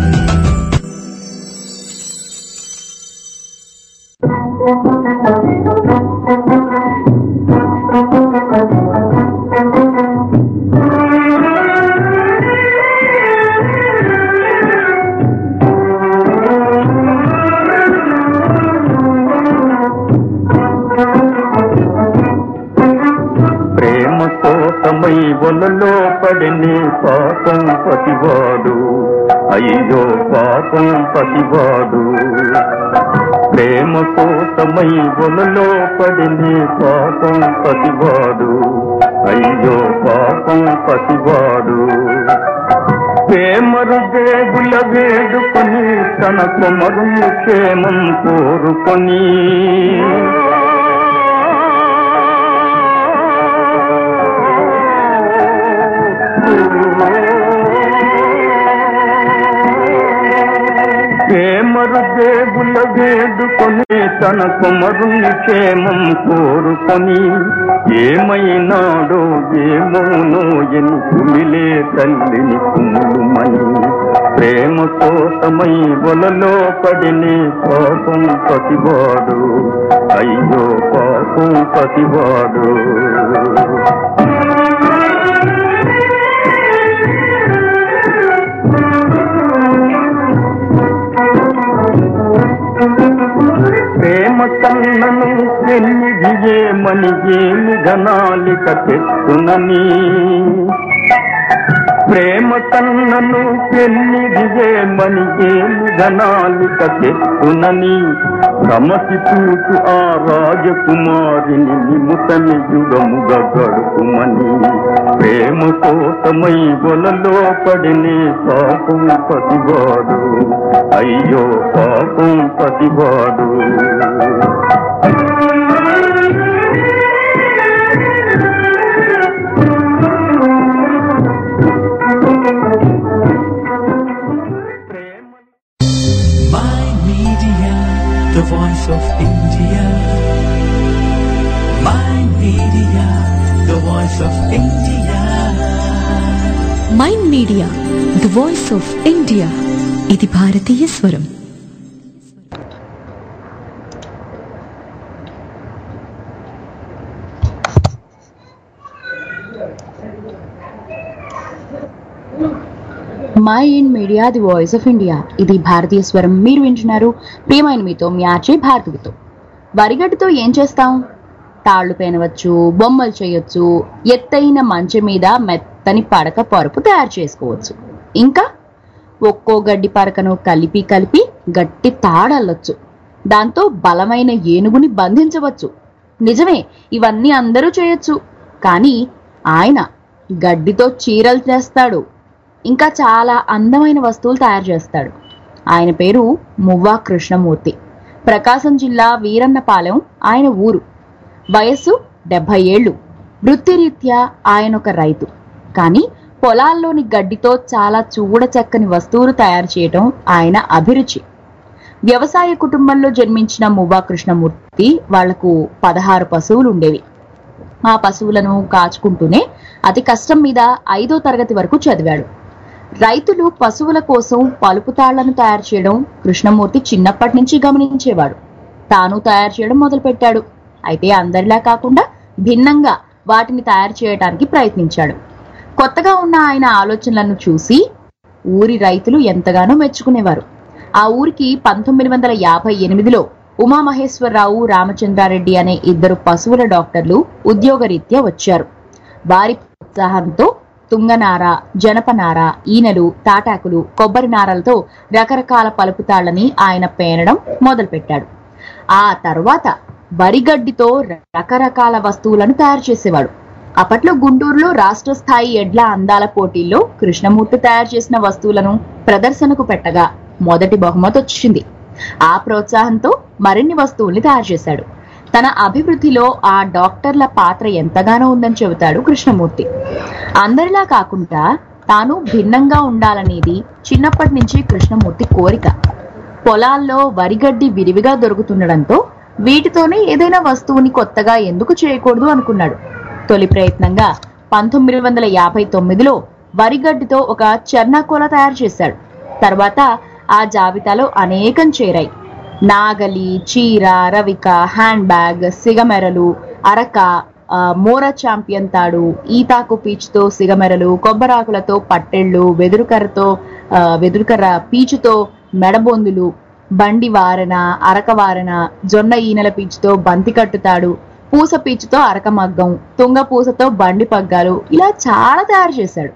ప్రేమ కోసమై వలలో పడిని పాపం పతివాడు అయ్యో పాపం పతివాడు ప్రేమ కోసమై వలలో పడిని పాపం పతివాడు అయ్యో పాపం పతివాడు ప్రేమరు దేవుల వేడుకొని తన కుమరు క్షేమం కోరుకొని ప్రేమరు దేవుల వేడుకొని తన కుమరుని క్షేమం కోరుకొని ఏమైనాడో ఏమోనో ఎని కుమిలే తల్లిని కుములుమని ప్రేమ కోసమై వలలో పడిని పాపం పతివాడు అయ్యో పాపం పతివాడు ప్రేమ కన్నను పెన్నిదియే మని ఏమి ఘనాలిక తెచ్చునని ప్రేమ కన్నను పెన్నిదియే మని ఏమి ఘనాలిక తెచ్చునని రమసి చూచు ఆ రాజకుమారిని నిముతని యుగముగా గడుపుమని ప్రేమ కోసమై వలలో పడినే పాపం పతివాడు అయ్యో పాపం పతివాడు of India. Mind media the voice of India ఇది భారతీయ స్వరం mind media the voice of India ఇది భారతీయ స్వరం మీరు వింటున్నారు ప్రియమైన మీతో మీ ఆర్జే భారతితో వరిగడ్డతో ఏం చేస్తాం తాళ్లు పేనవచ్చు బొమ్మలు చేయొచ్చు ఎత్తైన మంచం మీద మెత్తని పడక పరుపు తయారు చేసుకోవచ్చు ఇంకా ఒక్కో గడ్డి పరకను కలిపి కలిపి గట్టి తాడల్లొచ్చు దాంతో బలమైన ఏనుగుని బంధించవచ్చు నిజమే ఇవన్నీ అందరూ చేయొచ్చు కానీ ఆయన గడ్డితో చీరలు చేస్తాడు ఇంకా చాలా అందమైన వస్తువులు తయారు చేస్తాడు ఆయన పేరు మువ్వా కృష్ణమూర్తి ప్రకాశం జిల్లా వీరన్నపాలెం ఆయన ఊరు వయస్సు డెబ్బై ఏళ్ళు వృత్తిరీత్యా ఆయన ఒక రైతు కానీ పొలాల్లోని గడ్డితో చాలా చూడచక్కని వస్తువులు తయారు చేయటం ఆయన అభిరుచి వ్యవసాయ కుటుంబంలో జన్మించిన మువ్వా కృష్ణమూర్తి వాళ్లకు పదహారు పశువులు ఉండేవి ఆ పశువులను కాచుకుంటూనే అతి కష్టం మీద ఐదో తరగతి వరకు చదివాడు రైతులు పశువుల కోసం పలుపు తాళ్లను తయారు చేయడం కృష్ణమూర్తి చిన్నప్పటి నుంచి గమనించేవాడు తాను తయారు చేయడం మొదలుపెట్టాడు అయితే అందరిలా కాకుండా భిన్నంగా వాటిని తయారు చేయడానికి ప్రయత్నించాడు కొత్తగా ఉన్న ఆయన ఆలోచనలను చూసి ఊరి రైతులు ఎంతగానో మెచ్చుకునేవారు ఆ ఊరికి పంతొమ్మిది వందల యాభై ఎనిమిదిలో ఉమామహేశ్వరరావు రామచంద్రారెడ్డి అనే ఇద్దరు పశువుల డాక్టర్లు ఉద్యోగరీత్యా వచ్చారు వారి ప్రోత్సాహంతో తుంగనార జనపనార ఈనెలు తాటాకులు కొబ్బరి నారలతో రకరకాల పలుపుతాళ్లని ఆయన పేనడం మొదలుపెట్టాడు ఆ తర్వాత వరిగడ్డితో రకరకాల వస్తువులను తయారు చేసేవాడు అప్పట్లో గుంటూరులో రాష్ట్ర స్థాయి ఎడ్ల అందాల పోటీల్లో కృష్ణమూర్తి తయారు చేసిన వస్తువులను ప్రదర్శనకు పెట్టగా మొదటి బహుమతి వచ్చింది ఆ ప్రోత్సాహంతో మరిన్ని వస్తువుల్ని తయారు చేశాడు తన అభివృద్ధిలో ఆ డాక్టర్ల పాత్ర ఎంతగానో ఉందని చెబుతాడు కృష్ణమూర్తి అందరిలా కాకుండా తాను భిన్నంగా ఉండాలనేది చిన్నప్పటి నుంచి కృష్ణమూర్తి కోరిక పొలాల్లో వరిగడ్డి విరివిగా దొరుకుతుండడంతో వీటితోనే ఏదైనా వస్తువుని కొత్తగా ఎందుకు చేయకూడదు అనుకున్నాడు తొలి ప్రయత్నంగా పంతొమ్మిది వందల యాభై తొమ్మిదిలో వరిగడ్డితో ఒక చర్నాకోల తయారు చేశాడు తర్వాత ఆ జాబితాలో అనేకం చేరాయి నాగలి చీర రవిక హ్యాండ్ బ్యాగ్ సిగమెరలు అరక ఆ, మోర చాంపియన్ తాడు ఈతాకు పీచుతో సిగమెరలు కొబ్బరాకులతో పట్టెళ్ళు వెదురుకర్రతో ఆ, వెదురుకర్ర పీచుతో మెడబొందులు బండి వారన అరక వారన జొన్న ఈనెల పీచుతో బంతి కట్టుతాడు పూస పీచుతో అరక మగ్గం తుంగ పూసతో బండి పగ్గాలు ఇలా చాలా తయారు చేశాడు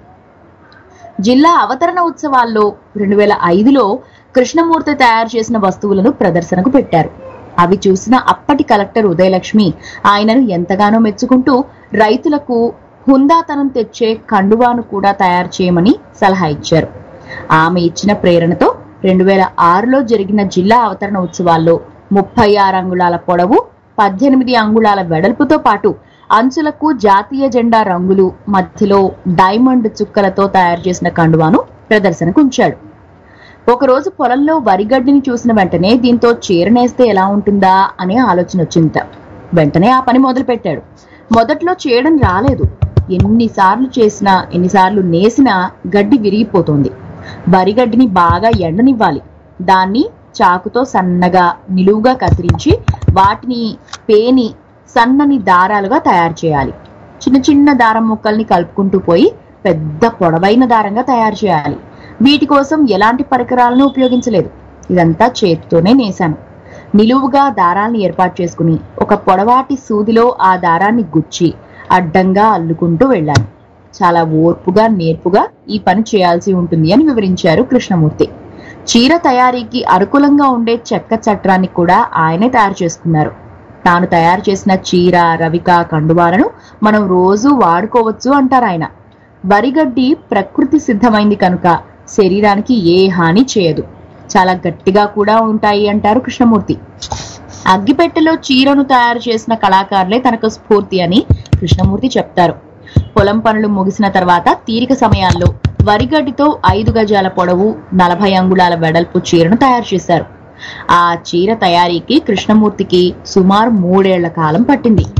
జిల్లా అవతరణ ఉత్సవాల్లో రెండు వేల ఐదులో కృష్ణమూర్తి తయారు చేసిన వస్తువులను ప్రదర్శనకు పెట్టారు అవి చూసిన అప్పటి కలెక్టర్ ఉదయలక్ష్మి ఆయనను ఎంతగానో మెచ్చుకుంటూ రైతులకు హుందాతనం తెచ్చే కండువాను కూడా తయారు చేయమని సలహా ఇచ్చారు ఆమె ఇచ్చిన ప్రేరణతో రెండు వేల ఆరులో జరిగిన జిల్లా అవతరణ ఉత్సవాల్లో ముప్పై ఆరు అంగుళాల పొడవు పద్దెనిమిది అంగుళాల వెడల్పుతో పాటు అంచులకు జాతీయ జెండా రంగులు మధ్యలో డైమండ్ చుక్కలతో తయారు చేసిన కండువాను ప్రదర్శనకు ఉంచాడు ఒకరోజు పొలంలో వరిగడ్డిని చూసిన వెంటనే దీంతో చీరనేస్తే ఎలా ఉంటుందా అనే ఆలోచన వచ్చిందట వెంటనే ఆ పని మొదలుపెట్టాడు మొదట్లో చేయడం రాలేదు ఎన్నిసార్లు చేసినా ఎన్నిసార్లు నేసినా గడ్డి విరిగిపోతుంది వరిగడ్డిని బాగా ఎండనివ్వాలి దాన్ని చాకుతో సన్నగా నిలువుగా కత్తిరించి వాటిని పేని సన్నని దారాలుగా తయారు చేయాలి చిన్న చిన్న దారం ముక్కల్ని కలుపుకుంటూ పోయి పెద్ద పొడవైన దారంగా తయారు చేయాలి వీటి కోసం ఎలాంటి పరికరాలను ఉపయోగించలేదు ఇదంతా చేతితోనే నేశాను నిలువుగా దారాల్ని ఏర్పాటు చేసుకుని ఒక పొడవాటి సూదిలో ఆ దారాన్ని గుచ్చి అడ్డంగా అల్లుకుంటూ వెళ్ళాను చాలా ఓర్పుగా నేర్పుగా ఈ పని చేయాల్సి ఉంటుంది అని వివరించారు కృష్ణమూర్తి చీర తయారీకి అనుకూలంగా ఉండే చెక్క చట్రాన్ని కూడా ఆయనే తయారు చేసుకున్నారు తాను తయారు చేసిన చీర రవిక కండువాలను మనం రోజు వాడుకోవచ్చు అంటారు ఆయన వరిగడ్డి ప్రకృతి సిద్ధమైంది కనుక శరీరానికి ఏ హాని చేయదు చాలా గట్టిగా కూడా ఉంటాయి అంటారు కృష్ణమూర్తి అగ్గిపెట్టెలో చీరను తయారు చేసిన కళాకారులే తనకు స్ఫూర్తి అని కృష్ణమూర్తి చెప్తారు పొలం పనులు ముగిసిన తర్వాత తీరిక సమయాల్లో వరిగడ్డితో ఐదు గజాల పొడవు నలభై అంగుళాల వెడల్పు చీరను తయారు చేశారు ఆ చీర తయారీకి కృష్ణమూర్తికి సుమారు మూడేళ్ల కాలం పట్టింది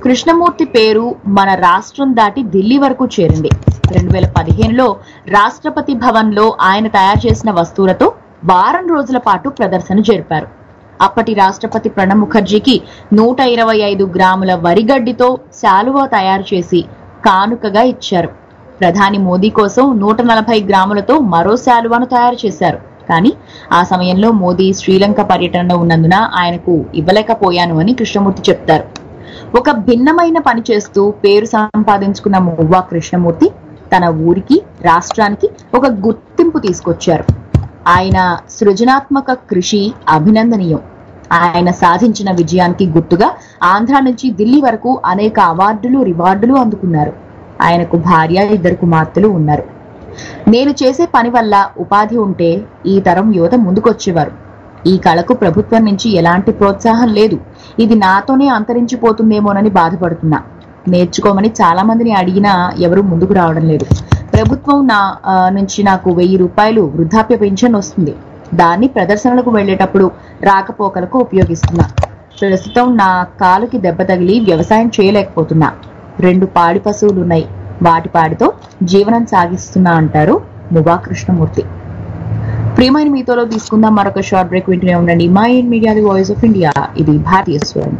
కృష్ణమూర్తి పేరు మన రాష్ట్రం దాటి ఢిల్లీ వరకు చేరింది రెండు వేల పదిహేనులో రాష్ట్రపతి భవన్లో ఆయన తయారు చేసిన వస్తువులతో వారం రోజుల పాటు ప్రదర్శన జరిపారు అప్పటి రాష్ట్రపతి ప్రణబ్ ముఖర్జీకి నూట ఇరవై ఐదు గ్రాముల వరిగడ్డితో శాలువా తయారు చేసి కానుకగా ఇచ్చారు ప్రధాని మోదీ కోసం నూట నలభై గ్రాములతో మరో శాలువాను తయారు చేశారు కానీ ఆ సమయంలో మోదీ శ్రీలంక పర్యటనలో ఉన్నందున ఆయనకు ఇవ్వలేకపోయాను అని కృష్ణమూర్తి చెప్తారు ఒక భిన్నమైన పని చేస్తూ పేరు సంపాదించుకున్న మువ్వా కృష్ణమూర్తి తన ఊరికి రాష్ట్రానికి ఒక గుర్తింపు తీసుకొచ్చారు ఆయన సృజనాత్మక కృషి అభినందనీయం ఆయన సాధించిన విజయానికి గుర్తుగా ఆంధ్ర నుంచి ఢిల్లీ వరకు అనేక అవార్డులు రివార్డులు అందుకున్నారు ఆయనకు భార్య ఇద్దరు కుమార్తెలు ఉన్నారు నేను చేసే పని వల్ల ఉపాధి ఉంటే ఈ తరం యువత ముందుకొచ్చేవారు ఈ కళకు ప్రభుత్వం నుంచి ఎలాంటి ప్రోత్సాహం లేదు ఇది నాతోనే అంతరించిపోతుందేమోనని బాధపడుతున్నా నేర్చుకోమని చాలా మందిని అడిగినా ఎవరు ముందుకు రావడం లేదు ప్రభుత్వం నా ఆ, నుంచి నాకు వెయ్యి రూపాయలు వృద్ధాప్య పెన్షన్ వస్తుంది దాన్ని ప్రదర్శనలకు వెళ్ళేటప్పుడు రాకపోకలకు ఉపయోగిస్తున్నా ప్రస్తుతం నా కాలుకి దెబ్బ తగిలి వ్యవసాయం చేయలేకపోతున్నా రెండు పాడి పశువులు ఉన్నాయి వాటి పాడితో జీవనం సాగిస్తున్నా అంటారు ముబా కృష్ణమూర్తి ప్రియమైన మీతోలో తీసుకుందాం మరొక షార్ట్ బ్రేక్ వింటూనే ఉండండి mind media the voice of India ఇది భారతీయ స్వరం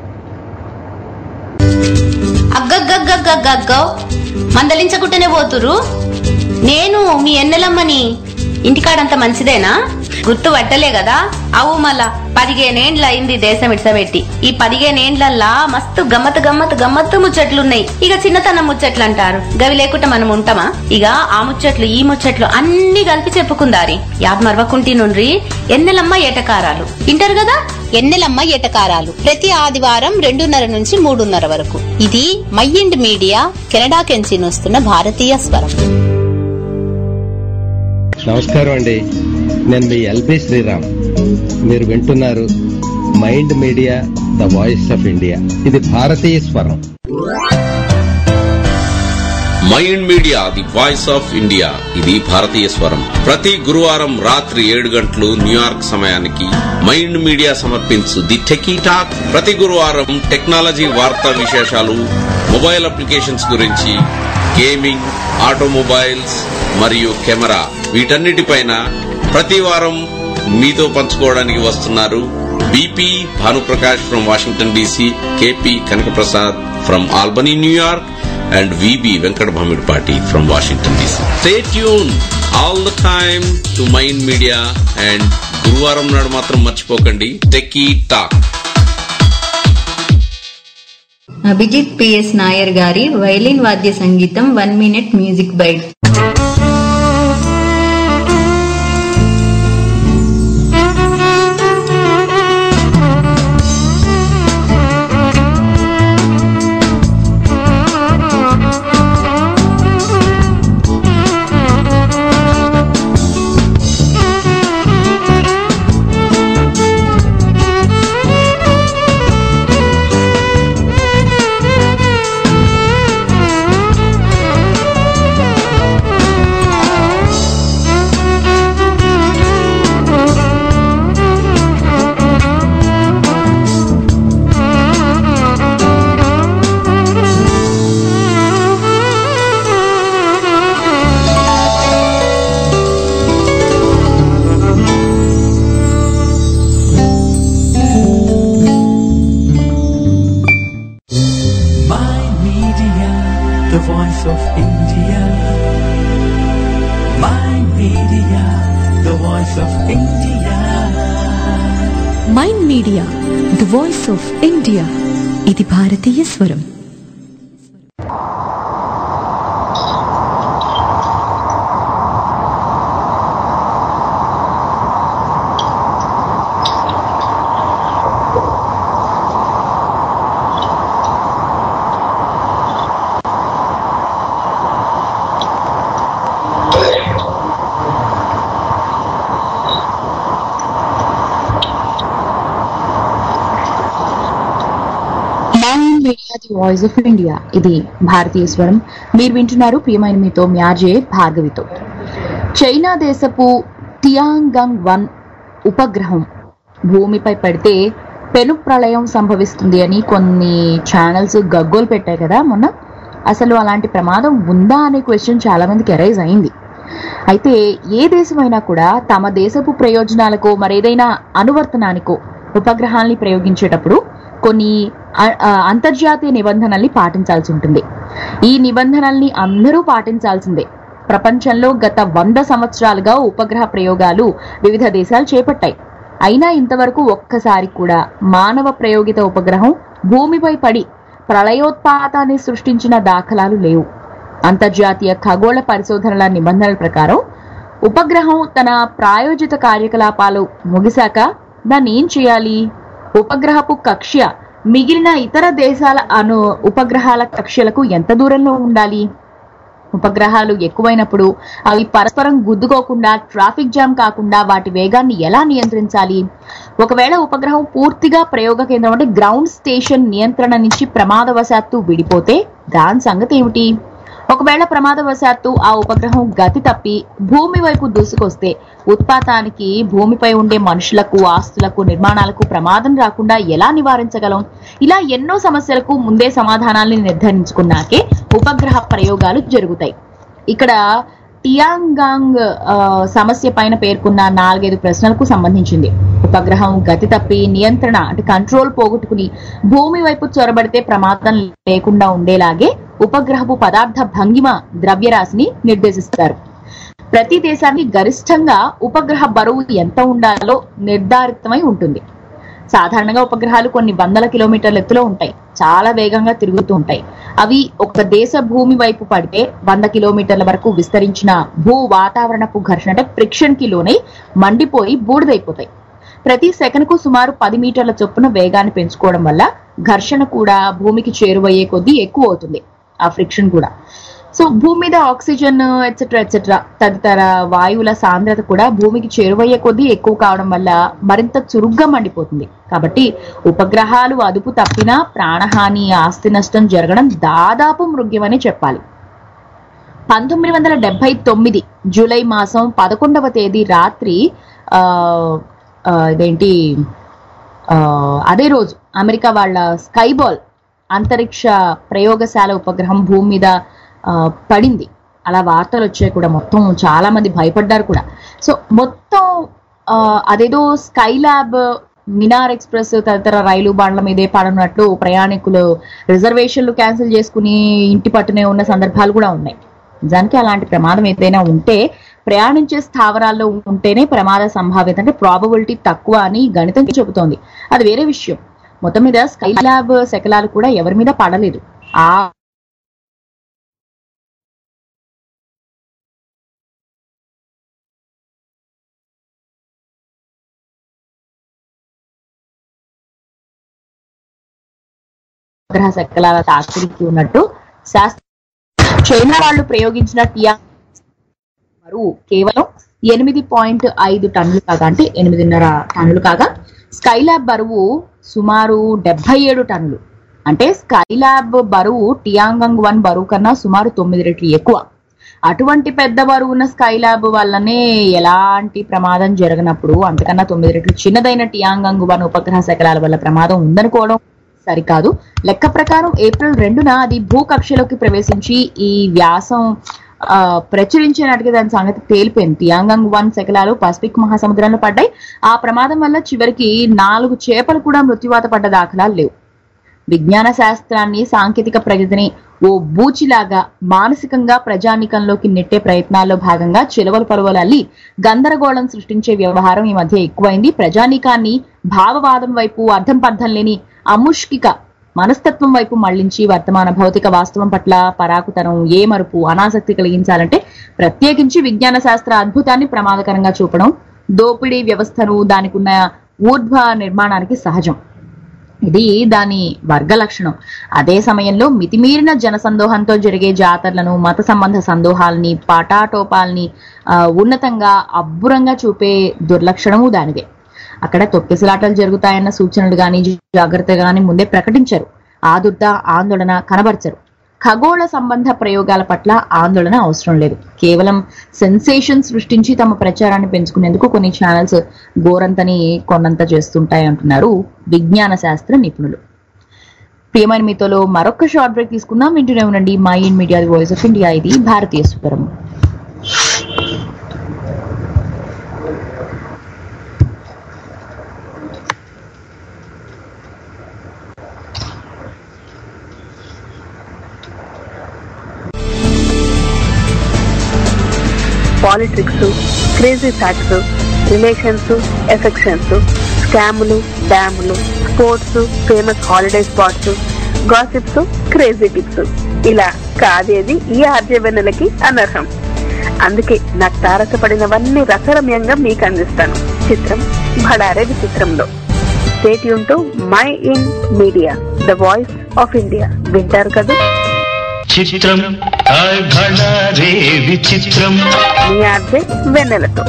అగ్గగ్గగ్గగ్గగ్గో మందలించకుంటేనే పోతురు నేను మీ ఎన్నెలమ్మని ఇంటికాడంత మంచిదేనా గుర్తు పట్టలే కదా అవు మళ్ళా పదిహేనేండ్ల అయింది దేశం ఇడ్సబెట్టి ఈ పదిహేనేండ్లల్లా మస్తు గమ్మత్ గమ్మత్ గమ్మత్తు ముచ్చట్లున్నాయి ఇక చిన్నతనం ముచ్చట్లు అంటారు గవి లేకుండా మనం ఉంటామా ఇక ఆ ముచ్చట్లు ఈ ముచ్చట్లు అన్ని కలిపి చెప్పుకుందారి యాద్ మరవకుంటి నుండ్రి ఎన్నెలమ్మ ఏటకారాలు ఇంటారు కదా ఎన్నెలమ్మ ఎటకారాలు ప్రతి ఆదివారం రెండున్నర నుంచి మూడున్నర వరకు ఇది మైండ్ మీడియా కెనడా కెంచి వస్తున్న భారతీయ స్వరం నమస్కారం అండి నేను మీ ఎల్బి శ్రీరామ్ మీరు వింటున్నారు mind media the voice of India ఇది భారతీయ స్వరం mind media the voice of India ఇది భారతీయ స్వరం ప్రతి గురువారం రాత్రి ఏడు గంటలు న్యూయార్క్ సమయానికి మైండ్ మీడియా సమర్పించు ది టెకీ టాక్ ప్రతి గురువారం టెక్నాలజీ వార్తా విశేషాలు మొబైల్ అప్లికేషన్స్ గురించి గేమింగ్ ఆటోమొబైల్స్ మరియు కెమెరా వీటన్నిటిపైన ప్రతి వారం మీతో పంచుకోవడానికి వస్తున్నారు BP Bhanuprakash from Washington DC KP Kanakaprasad from Albany New York and VB Venkat Bhamidpati from Washington DC. Stay tuned all the time to Mind Media and గురువారం నాడు మాత్రం మర్చిపోకండి techie talk Abhijit PS Nayar గారి వైలిన్ వాద్య సంగీతం one minute music bite Mind Media, the voice of India. Mind Media, the voice of India. Mind media the voice of India ఇది భారతీయ స్వరం mind media the voice of India ఇది భారతీయ స్వరం మీరు వింటున్నారు ప్రియమైన మీతో మ్యాజే భార్గవితో చైనా దేశపు టియాంగంగ్ వన్ ఉపగ్రహం భూమిపై పడితే పెను ప్రళయం సంభవిస్తుంది అని కొన్ని ఛానల్స్ గగ్గోలు పెట్టాయి కదా మొన్న అసలు అలాంటి ప్రమాదం ఉందా అనే క్వశ్చన్ చాలా మందికి అరైజ్ అయింది అయితే ఏ దేశమైనా కూడా తమ దేశపు ప్రయోజనాలకో మరేదైనా అనువర్తనానికో ఉపగ్రహాల్ని ప్రయోగించేటప్పుడు కొన్ని అ- ఆ, అంతర్జాతీయ నిబంధనల్ని పాటించాల్సి ఉంటుంది ఈ నిబంధనల్ని అందరూ పాటించాల్సిందే ప్రపంచంలో గత వంద సంవత్సరాలుగా ఉపగ్రహ ప్రయోగాలు వివిధ దేశాలు చేపట్టాయి అయినా ఇంతవరకు ఒక్కసారి కూడా మానవ ప్రయోగిత ఉపగ్రహం భూమిపై పడి ప్రళయోత్పాతాన్ని సృష్టించిన దాఖలాలు లేవు అంతర్జాతీయ ఖగోళ పరిశోధనల నిబంధనల ప్రకారం ఉపగ్రహం తన ప్రాయోజిత కార్యకలాపాలు ముగిశాక దాన్ని ఏం చేయాలి ఉపగ్రహపు కక్ష్య మిగిలిన ఇతర దేశాల అను ఉపగ్రహాల కక్ష్యలకు ఎంత దూరంలో ఉండాలి ఉపగ్రహాలు ఎక్కువైనప్పుడు అవి పరస్పరం గుద్దుకోకుండా ట్రాఫిక్ జామ్ కాకుండా వాటి వేగాన్ని ఎలా నియంత్రించాలి ఒకవేళ ఉపగ్రహం పూర్తిగా ప్రయోగ కేంద్రం అంటే గ్రౌండ్ స్టేషన్ నియంత్రణ నుంచి ప్రమాదవశాత్తు విడిపోతే దాని సంగతి ఏమిటి ఒకవేళ ప్రమాదవశాత్తు ఆ ఉపగ్రహం గతి తప్పి భూమి వైపు దూసుకొస్తే ఉత్పాతానికి భూమిపై ఉండే మనుషులకు ఆస్తులకు నిర్మాణాలకు ప్రమాదం రాకుండా ఎలా నివారించగలం ఇలా ఎన్నో సమస్యలకు ముందే సమాధానాల్ని నిర్ధారించుకున్నాకే ఉపగ్రహ ప్రయోగాలు జరుగుతాయి ఇక్కడ టియాంగాంగ్ ఆ, సమస్య పైన పేర్కొన్న నాలుగైదు ప్రశ్నలకు సంబంధించింది ఉపగ్రహం గతి తప్పి నియంత్రణ అంటే కంట్రోల్ పోగొట్టుకుని భూమి వైపు చొరబడితే ప్రమాదం లేకుండా ఉండేలాగే ఉపగ్రహపు పదార్థ భంగిమ ద్రవ్యరాశిని నిర్దేశిస్తారు ప్రతి దేశానికి గరిష్టంగా ఉపగ్రహ బరువు ఎంత ఉండాలో నిర్ధారితమై ఉంటుంది సాధారణంగా ఉపగ్రహాలు కొన్ని వందల కిలోమీటర్ల ఎత్తులో ఉంటాయి చాలా వేగంగా తిరుగుతూ ఉంటాయి అవి ఒక దేశ భూమి వైపు పడితే వంద కిలోమీటర్ల వరకు విస్తరించిన భూ వాతావరణపు ఘర్షణ అంటే ఫ్రిక్షన్ కి లోనై మండిపోయి బూడిదైపోతాయి ప్రతి సెకనుకు సుమారు పది మీటర్ల చొప్పున వేగాన్ని పెంచుకోవడం వల్ల ఘర్షణ కూడా భూమికి చేరువయ్యే కొద్దీ ఎక్కువ అవుతుంది ఆ ఫ్రిక్షన్ కూడా సో భూమి మీద ఆక్సిజన్ ఎట్సెట్రా ఎట్సెట్రా తదితర వాయువుల సాంద్రత కూడా భూమికి చేరువయ్యే కొద్దీ ఎక్కువ కావడం వల్ల మరింత చురుగ్గా మండిపోతుంది కాబట్టి ఉపగ్రహాలు అదుపు తప్పినా ప్రాణహాని ఆస్తి నష్టం జరగడం దాదాపు మృగ్యమని చెప్పాలి పంతొమ్మిది వందల డెబ్బై తొమ్మిది జూలై మాసం పదకొండవ తేదీ రాత్రి ఆ, ఆ, ఇదేంటి ఆ, అదే రోజు అమెరికా వాళ్ళ స్కైబాల్ అంతరిక్ష ప్రయోగశాల ఉపగ్రహం భూమి మీద ఆ, పడింది అలా వార్తలు వచ్చాయి కూడా మొత్తం చాలా మంది భయపడ్డారు కూడా సో మొత్తం ఆ, అదేదో స్కై ల్యాబ్ మినార్ ఎక్స్ప్రెస్ తదితర రైలు బండ్ల మీదే పడనట్లు ప్రయాణికులు రిజర్వేషన్లు క్యాన్సిల్ చేసుకుని ఇంటి పట్టునే ఉన్న సందర్భాలు కూడా ఉన్నాయి నిజానికి అలాంటి ప్రమాదం ఏదైనా ఉంటే ప్రయాణించే స్థావరాల్లో ఉంటేనే ప్రమాద సంభావ్యత అంటే ప్రాబబిలిటీ తక్కువ అని గణితం చెబుతోంది అది వేరే విషయం మొత్తం మీద స్కై ల్యాబ్ శకలాలు కూడా ఎవరి మీద పడలేదు ఆ గ్రహ శకలాల తాకిడికి ఉన్నట్టు శాస్త్ర చైనా వాళ్ళు ప్రయోగించిన టియా బరువు కేవలం ఎనిమిది పాయింట్ ఐదు టన్నులు కాగా అంటే ఎనిమిదిన్నర టన్నులు కాగా స్కైలాబ్ బరువు సుమారు డెబ్బై ఏడు టన్నులు అంటే స్కైలాబ్ బరువు టియాంగంగ్ వన్ బరువు కన్నా సుమారు తొమ్మిది రెట్లు ఎక్కువ అటువంటి పెద్ద బరువు ఉన్న స్కైలాబ్ వల్లనే ఎలాంటి ప్రమాదం జరగనప్పుడు అంతకన్నా తొమ్మిది రెట్లు చిన్నదైన టియాంగంగ్ వన్ ఉపగ్రహ శకలాల వల్ల ప్రమాదం ఉందనుకోవడం సరికాదు లెక్క ప్రకారం ఏప్రిల్ రెండున అది భూకక్షలోకి ప్రవేశించి ఈ వ్యాసం ఆ, ప్రచురించినట్టుగా దాని సంగతి తేలిపోయింది టియాంగంగ్ వన్ శకలాలు పసిఫిక్ మహాసముద్రంలో పడ్డాయి ఆ ప్రమాదం వల్ల చివరికి నాలుగు చేపలు కూడా మృత్యువాత పడ్డ దాఖలాలు లేవు విజ్ఞాన శాస్త్రాన్ని సాంకేతిక ప్రగతిని ఓ బూచిలాగా మానసికంగా ప్రజానికంలోకి నెట్టే ప్రయత్నాల్లో భాగంగా చిలవలు పరువలు అల్లి గందరగోళం సృష్టించే వ్యవహారం ఈ మధ్య ఎక్కువైంది ప్రజానీకాన్ని భావవాదం వైపు అర్థం పర్థం లేని అముష్కిక మనస్తత్వం వైపు మళ్లించి వర్తమాన భౌతిక వాస్తవం పట్ల పరాకుతనం ఏ మరుపు అనాసక్తి కలిగించాలంటే ప్రత్యేకించి విజ్ఞాన శాస్త్ర అద్భుతాన్ని ప్రమాదకరంగా చూపడం దోపిడీ వ్యవస్థను దానికి ఉన్న ఊర్ధ్వ నిర్మాణానికి సహజం ఇది దాని వర్గ లక్షణం అదే సమయంలో మితిమీరిన జనసందోహంతో జరిగే జాతరలను మత సంబంధ సందోహాల్ని పాటాటోపాల్ని ఆ, ఉన్నతంగా అబ్బురంగా చూపే దుర్లక్షణము దానిదే అక్కడ తొక్కిసలాటలు జరుగుతాయన్న సూచనలు గాని జాగ్రత్త గాని ముందే ప్రకటించరు ఆదుర్ద ఆందోళన కనబరచరు ఖగోళ సంబంధ ప్రయోగాల పట్ల ఆందోళన అవసరం లేదు కేవలం సెన్సేషన్ సృష్టించి తమ ప్రచారాన్ని పెంచుకునేందుకు కొన్ని ఛానల్స్ గోరంతని కొన్నంత చేస్తుంటాయి అంటున్నారు విజ్ఞాన శాస్త్ర నిపుణులు ప్రియమైన మీతోలో మరొక షార్ట్ బ్రేక్ తీసుకుందాం వింటూనే ఉండండి mind media voice of India ఇది భారతీయ స్వరం politics crazy facts relations affections స్కాములు డ్యాములు sports famous holiday spots gossips crazy tips ఇలా కాదేది ఈ ఆర్జవెన్నెలకి అనర్హం అందుకే నాకు తారసపడినవన్నీ రసరమ్యంగా మీకు అందిస్తాను చిత్రం భడారే విచిత్రంలో state to mind media the voice of India వింటారు కదా చిత్రం హాయ్ భళా రే విచిత్రం మీ ఆర్జే వెన్నెలతో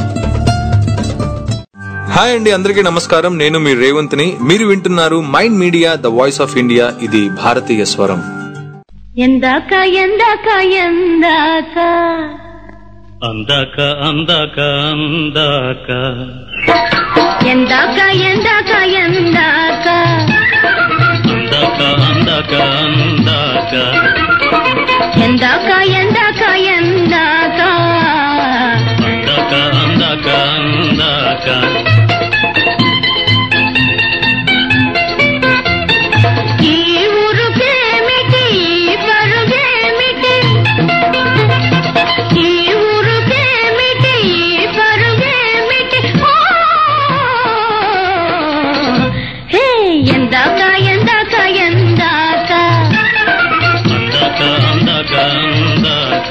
హాయ్ అండి అందరికీ నమస్కారం నేను మీ రేవంత్ని మీరు వింటున్నారు mind media the voice of India ఇది భారతీయ స్వరం ఎందాక ఎందాక ఎందాక అందాక అందాక అందాక ఎందాక ఎందాక ఎందాక అందాక అందాక అందాక ఎందాక ఎందాక ఎందాక అందాక అందాక అందాక ఈ ఊరుకేమిటి ఈ పరుగేమిటి ఈ ఊరుకేమిటి ఈ పరుగేమిటి ఓ! హే ఎందాక ఎందాక ఎందాక అందాక అందాక అందాక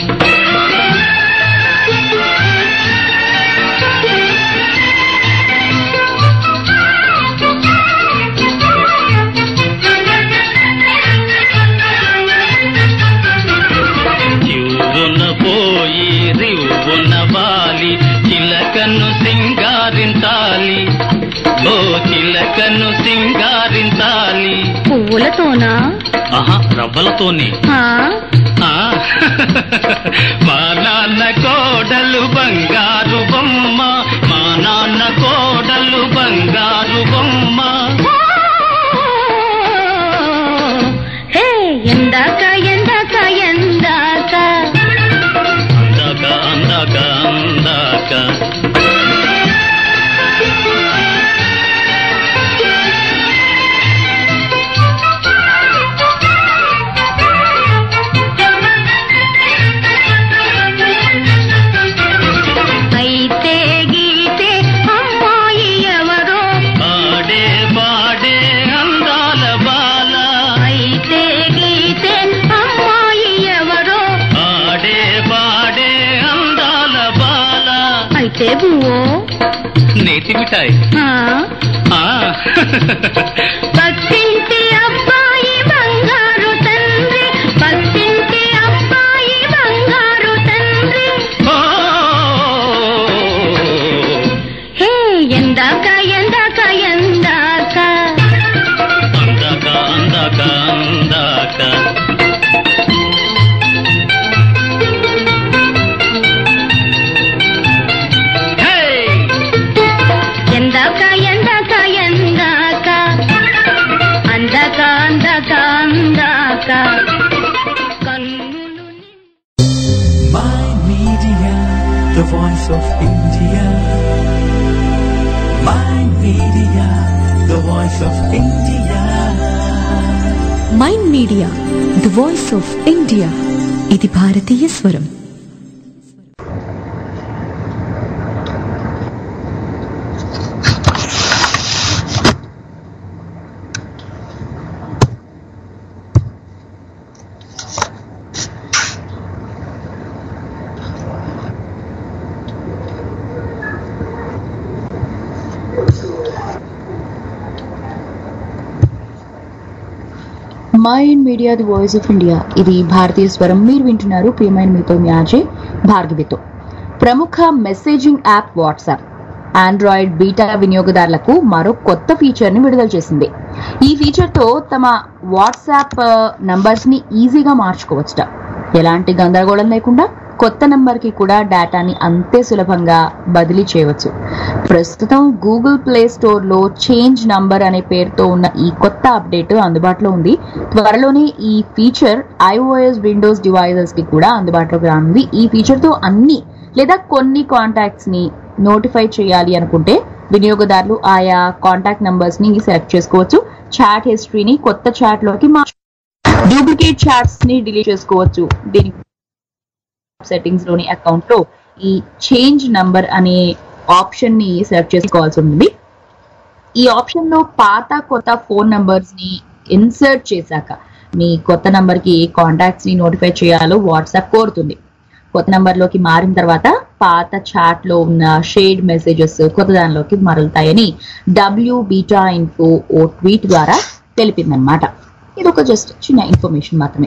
చివురున పోయి రివున వాలి చిలకను సింగారించాలి ఓ చిలకను సింగారించాలి పువ్వులతోనా ఆహా రవ్వలతోనే ఆ? ఆ, మా నాన్న కోడలు బంగారు బొమ్మ మా నాన్న కోడలు బంగారు బొమ్మ హే ఎందాక ఎందాక ఎందాక అందాక అందాక అందాక అయితే గీతే అమ్మాయి ఎవరో పాడే పాడే అందాల బాల అయితే గీతే అమ్మాయి ఎవరో పాడే పాడే అందాల బాల అయితే బువ్వో నేతి మిఠాయి ఆ? ఆ, పక్కింటి అబ్బాయి బంగారు తండ్రి పక్కింటి అబ్బాయి బంగారు తండ్రి ఓ, హే ఎందాక ఎందాక ఎందాక అందాక అందాక అందాక హే ఎందాక ఎందాక ఎందాక అందాక అందాక అందాక కన్నులు My Media, the voice of India. My Media, the voice of India. Mind media the voice of India ఇది భారతీయ స్వరం mind media the voice of India ఇది భారతీయ స్వరం మీరు వింటున్నారు ప్రియమైన మీతో మీ ఆజే భార్గవితో ప్రముఖ messaging app WhatsApp Android beta వినియోగదారులకు మరో కొత్త ఫీచర్ ని విడుదల చేసింది ఈ ఫీచర్ తో తమ వాట్సాప్ నంబర్స్ ని ఈజీగా మార్చుకోవచ్చుట ఎలాంటి గందరగోళం లేకుండా కొత్త నంబర్ కి కూడా డేటాని అంతే సులభంగా బదిలీ చేయవచ్చు ప్రస్తుతం గూగుల్ ప్లే స్టోర్ లో చేంజ్ నంబర్ అనే పేరుతో ఉన్న ఈ కొత్త అప్డేట్ అందుబాటులో ఉంది త్వరలోనే ఈ ఫీచర్ ఐఓఎస్ విండోస్ డివైజెస్ కి కూడా అందుబాటులోకి రానుంది ఈ ఫీచర్ తో అన్ని లేదా కొన్ని కాంటాక్ట్స్ ని నోటిఫై చేయాలి అనుకుంటే వినియోగదారులు ఆయా కాంటాక్ట్ నంబర్స్ ని సెలెక్ట్ చేసుకోవచ్చు చాట్ హిస్టరీని కొత్త చాట్ లోకి మార్చు డూప్లికేట్ చాట్స్ ని డిలీట్ చేసుకోవచ్చు దీనికి సెట్టింగ్స్ లోని అకౌంట్ లో ఈ చేంజ్ నంబర్ అనే ఆప్షన్ ని సెలెక్ట్ చేసుకోవాల్సి ఉంటుంది ఈ ఆప్షన్ లో పాత కొత్త ఫోన్ నంబర్స్ ని ఇన్సర్ట్ చేశాక మీ కొత్త నంబర్ కి కాంటాక్ట్స్ ని నోటిఫై చేయాలో వాట్సాప్ కోరుతుంది కొత్త నంబర్ లోకి మారిన తర్వాత పాత చాట్ లో ఉన్న షేడ్ మెసేజెస్ కొత్త దానిలోకి మరలుతాయని డబ్ల్యూ బీటా ఇన్ఫో ఓ ట్వీట్ ద్వారా తెలిపిందనమాట ఇది ఒక జస్ట్ చిన్న ఇన్ఫర్మేషన్ మాత్రమే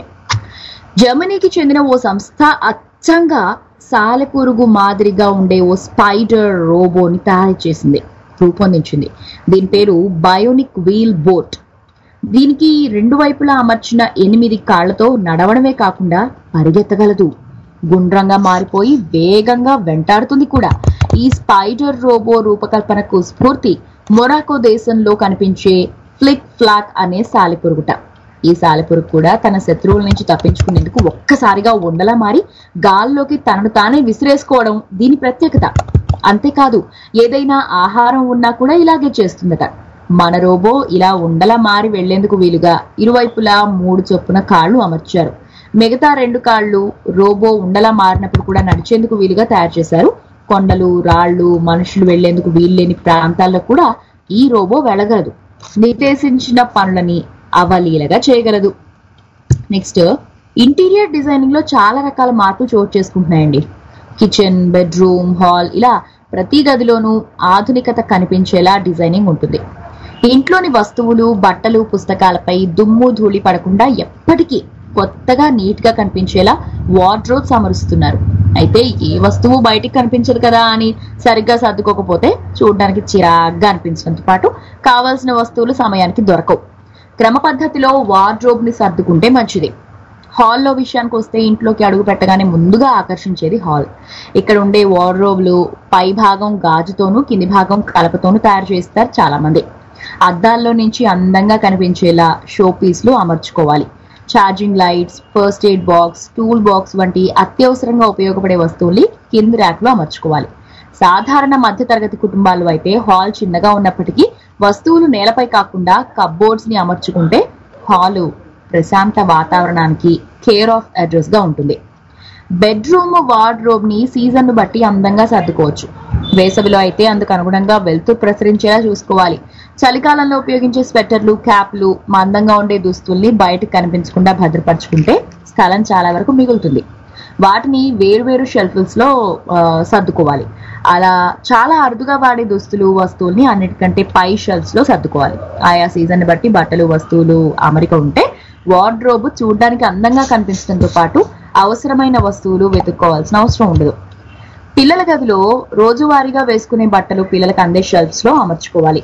జర్మనీకి చెందిన ఓ సంస్థ అచ్చంగా సాలెపురుగు మాదిరిగా ఉండే ఓ స్పైడర్ రోబోని తయారు చేసింది రూపొందించింది దీని పేరు బయోనిక్ వీల్ బోట్ దీనికి రెండు వైపులా అమర్చిన ఎనిమిది కాళ్లతో నడవడమే కాకుండా పరిగెత్తగలదు గుండ్రంగా మారిపోయి వేగంగా వెంటాడుతుంది కూడా ఈ స్పైడర్ రోబో రూపకల్పనకు స్ఫూర్తి మొరాకో దేశంలో కనిపించే ఫ్లిక్ ఫ్లాక్ అనే సాలెపురుగుట ఈ సాలెపురుగు కూడా తన శత్రువుల నుంచి తప్పించుకునేందుకు ఒక్కసారిగా ఉండలా మారి గాల్లోకి తనను తానే విసిరేసుకోవడం దీని ప్రత్యేకత అంతేకాదు ఏదైనా ఆహారం ఉన్నా కూడా ఇలాగే చేస్తుందట మన రోబో ఇలా ఉండలా మారి వెళ్లేందుకు వీలుగా ఇరువైపులా మూడు చొప్పున కాళ్ళు అమర్చారు మిగతా రెండు కాళ్ళు రోబో ఉండలా మారినప్పుడు కూడా నడిచేందుకు వీలుగా తయారు చేశారు కొండలు రాళ్లు మనుషులు వెళ్లేందుకు వీల్లేని ప్రాంతాల్లో కూడా ఈ రోబో వెళ్ళగలదు నిర్దేశించిన పనులని అవలీలగా చేయగలదు నెక్స్ట్ ఇంటీరియర్ డిజైనింగ్ లో చాలా రకాల మార్పులు చోటు చేసుకుంటున్నాయండి కిచెన్ బెడ్రూమ్ హాల్ ఇలా ప్రతి గదిలోనూ ఆధునికత కనిపించేలా డిజైనింగ్ ఉంటుంది ఇంట్లోని వస్తువులు బట్టలు పుస్తకాలపై దుమ్ము ధూళి పడకుండా ఎప్పటికీ కొత్తగా నీట్ గా కనిపించేలా వార్డ్రోబ్స్ అమరుస్తున్నారు అయితే ఏ వస్తువు బయటికి కనిపించదు కదా అని సరిగ్గా సర్దుకోకపోతే చూడడానికి చిరాగ్గా అనిపించడంతో పాటు కావాల్సిన వస్తువులు సమయానికి దొరకవు క్రమ పద్ధతిలో వార్డ్రోబ్ ని సర్దుకుంటే మంచిది హాల్లో విషయానికి వస్తే ఇంట్లోకి అడుగు పెట్టగానే ముందుగా ఆకర్షించేది హాల్ ఇక్కడ ఉండే వార్డ్రోబ్లు పై భాగం గాజుతోనూ కింది భాగం కలపతోనూ తయారు చేస్తారు చాలా మంది అద్దాల్లో నుంచి అందంగా కనిపించేలా షో పీస్లు అమర్చుకోవాలి charging lights first aid box tool box వంటి అత్యవసరంగా ఉపయోగపడే వస్తువుల్ని కింది ర్యాక్లో అమర్చుకోవాలి సాధారణ మధ్యతరగతి కుటుంబాలు అయితే హాల్ చిన్నగా ఉన్నప్పటికీ వస్తువులు నేలపై కాకుండా కబ్బోర్డ్స్ ని అమర్చుకుంటే హాలు ప్రశాంత వాతావరణానికి కేర్ ఆఫ్ అడ్రస్ గా ఉంటుంది బెడ్రూమ్ వార్డ్రోబ్ ని సీజన్ ను బట్టి అందంగా సర్దుకోవచ్చు వేసవిలో అయితే అందుకు అనుగుణంగా వెలుతురు ప్రసరించేలా చూసుకోవాలి చలికాలంలో ఉపయోగించే స్వెటర్లు క్యాప్లు మందంగా ఉండే దుస్తుల్ని బయటకు కనిపించకుండా భద్రపరచుకుంటే స్థలం చాలా వరకు మిగులుతుంది వాటిని వేరువేరు షెల్ఫ్స్ లో ఆ, సర్దుకోవాలి అలా చాలా అరుదుగా వాడే దుస్తులు వస్తువుల్ని అన్నిటికంటే పై షెల్ఫ్స్ లో సర్దుకోవాలి ఆయా సీజన్ బట్టి బట్టలు వస్తువులు అమరిక ఉంటే వార్డ్రోబ్ చూడడానికి అందంగా కనిపించడంతో పాటు అవసరమైన వస్తువులు వెతుక్కోవాల్సిన అవసరం ఉండదు పిల్లల గదిలో రోజువారీగా వేసుకునే బట్టలు పిల్లలకు అందే షెల్ఫ్స్ లో అమర్చుకోవాలి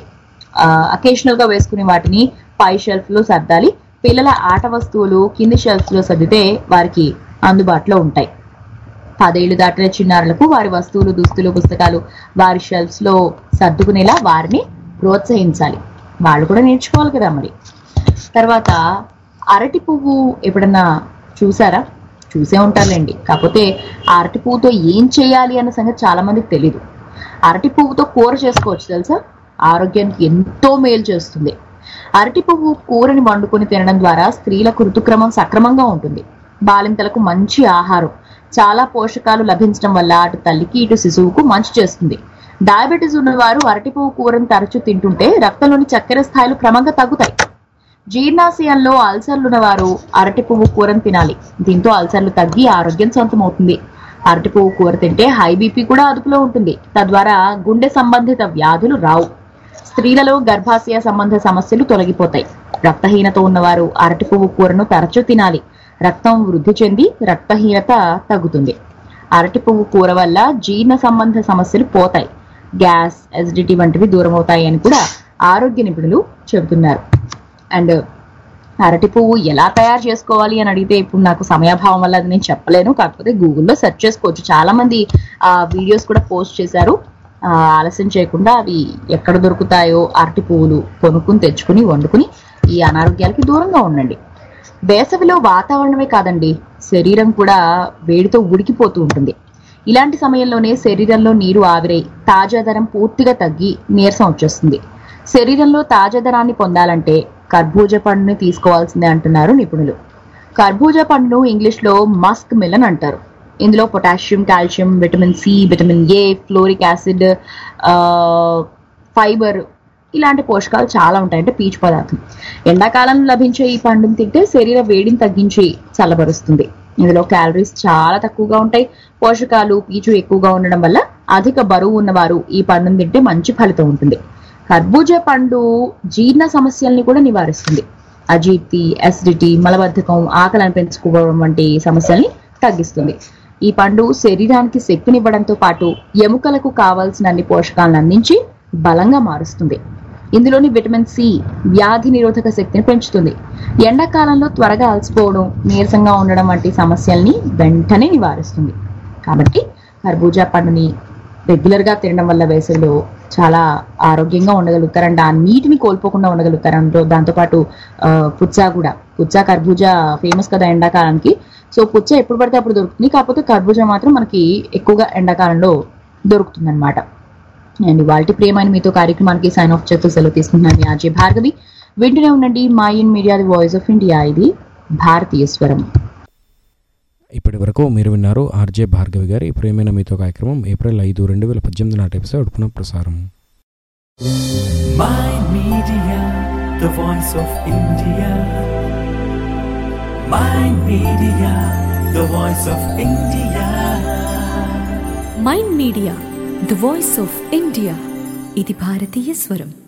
అకేషనల్ గా వేసుకునే వాటిని పై షెల్ఫ్ లో సర్దాలి పిల్లల ఆట వస్తువులు కింది షెల్ఫ్స్ లో సర్దితే వారికి అందుబాటులో ఉంటాయి పదేళ్లు దాటిన చిన్నారులకు వారి వస్తువులు దుస్తులు పుస్తకాలు వారి షెల్ఫ్స్ లో సర్దుకునేలా వారిని ప్రోత్సహించాలి వాళ్ళు కూడా నేర్చుకోవాలి కదా మరి తర్వాత అరటి పువ్వు ఎప్పుడన్నా చూసారా చూసే ఉంటారులేండి కాకపోతే ఆ అరటి పువ్వుతో ఏం చేయాలి అన్న సంగతి చాలా మందికి తెలియదు అరటి పువ్వుతో కూర చేసుకోవచ్చు తెలుసా ఆరోగ్యానికి ఎంతో మేలు చేస్తుంది అరటి పువ్వు కూరని వండుకొని తినడం ద్వారా స్త్రీలకు ఋతుక్రమం సక్రమంగా ఉంటుంది బాలింతలకు మంచి ఆహారం చాలా పోషకాలు లభించడం వల్ల అటు తల్లికి ఇటు శిశువుకు మంచి చేస్తుంది డయాబెటీస్ ఉన్నవారు అరటి పువ్వు కూరను తరచూ తింటుంటే రక్తంలోని చక్కెర స్థాయిలు క్రమంగా తగ్గుతాయి జీర్ణాశయంలో అల్సర్లు ఉన్నవారు అరటి పువ్వు కూరను తినాలి దీంతో అల్సర్లు తగ్గి ఆరోగ్యం సొంతమవుతుంది అరటి పువ్వు కూర తింటే హై బీపీ కూడా అదుపులో ఉంటుంది తద్వారా గుండె సంబంధిత వ్యాధులు రావు స్త్రీలలో గర్భాశయ సంబంధ సమస్యలు తొలగిపోతాయి రక్తహీనత ఉన్నవారు అరటి పువ్వు కూరను తరచూ తినాలి రక్తం వృద్ధి చెంది రక్తహీనత తగ్గుతుంది అరటి పువ్వు కూర వల్ల జీర్ణ సంబంధ సమస్యలు పోతాయి గ్యాస్ ఎసిడిటీ వంటివి దూరం అవుతాయి అని కూడా ఆరోగ్య నిపుణులు చెబుతున్నారు అండ్ అరటి పువ్వు ఎలా తయారు చేసుకోవాలి అని అడిగితే ఇప్పుడు నాకు సమయాభావం వల్ల అది నేను చెప్పలేను కాకపోతే గూగుల్లో సెర్చ్ చేసుకోవచ్చు చాలా మంది ఆ వీడియోస్ కూడా పోస్ట్ చేశారు ఆ, ఆలస్యం చేయకుండా అవి ఎక్కడ దొరుకుతాయో అరటి పువ్వులు కొనుక్కుని తెచ్చుకుని వండుకుని ఈ అనారోగ్యాలకి దూరంగా ఉండండి వేసవిలో వాతావరణమే కాదండి శరీరం కూడా వేడితో ఉడికిపోతూ ఉంటుంది ఇలాంటి సమయంలోనే శరీరంలో నీరు ఆవిరై తాజాదనం పూర్తిగా తగ్గి నీరసం వచ్చేస్తుంది శరీరంలో తాజాదనాన్ని పొందాలంటే కర్బూజా పండుని తీసుకోవాల్సిందే అంటున్నారు నిపుణులు కర్బూజా పండును ఇంగ్లీష్లో మస్క్ మిలన్ అంటారు ఇందులో potassium calcium vitamin C vitamin A folic acid fibre ఇలాంటి పోషకాలు చాలా ఉంటాయి అంటే పీచు పదార్థం ఎండాకాలంలో లభించే ఈ పండును తింటే శరీర వేడిని తగ్గించి చల్లబరుస్తుంది ఇందులో క్యాలరీస్ చాలా తక్కువగా ఉంటాయి పోషకాలు పీచు ఎక్కువగా ఉండడం వల్ల అధిక బరువు ఉన్నవారు ఈ పండును తింటే మంచి ఫలితం ఉంటుంది కర్బూజా పండు జీర్ణ సమస్యల్ని కూడా నివారిస్తుంది అజీర్తి అసిడిటీ మలబద్ధకం ఆకలిని పెంచుకోవడం వంటి సమస్యల్ని తగ్గిస్తుంది ఈ పండు శరీరానికి శక్తినివ్వడంతో పాటు ఎముకలకు కావాల్సిన అన్ని పోషకాలను అందించి బలంగా మారుస్తుంది ఇందులోని విటమిన్ సి వ్యాధి నిరోధక శక్తిని పెంచుతుంది ఎండాకాలంలో త్వరగా అలసిపోవడం నీరసంగా ఉండడం వంటి సమస్యల్ని వెంటనే నివారిస్తుంది కాబట్టి కర్బూజా పండుని రెగ్యులర్ గా తినడం వల్ల వేసవిలో చాలా ఆరోగ్యంగా ఉండగలుగుతారంట ఆ నీటిని కోల్పోకుండా ఉండగలుగుతారంట దాంతోపాటు ఆ, పుచ్చా కూడా పుచ్చా కర్బూజా ఫేమస్ కదా ఎండాకాలానికి సో పుచ్చ ఎప్పుడు పడితే అప్పుడు దొరుకుతుంది కాకపోతే కర్బూజా మాత్రం మనకి ఎక్కువగా ఎండాకాలంలో దొరుకుతుంది అనమాట అండ్ వాళ్ళ ప్రియమైన మీతో కార్యక్రమానికి సైన్ ఆఫ్ చేస్తూ సెలవు తీసుకుంటున్నాను మీ ఆర్జే భార్గవి వింటూనే ఉండండి mind media the voice of India ఇది భారతీయ స్వరం ఇప్పటి వరకు మీరు విన్నారు ఆర్జే భార్గవి గారి ప్రేమైన మీతో కార్యక్రమం ఏప్రిల్ ఐదు రెండు వేల పద్దెనిమిది నాటి ఎపిసోడ్ పునః ప్రసారం My Media, the voice of India. My Media, the voice of India. Mind media the voice of India ఇది భారతీయ స్వరం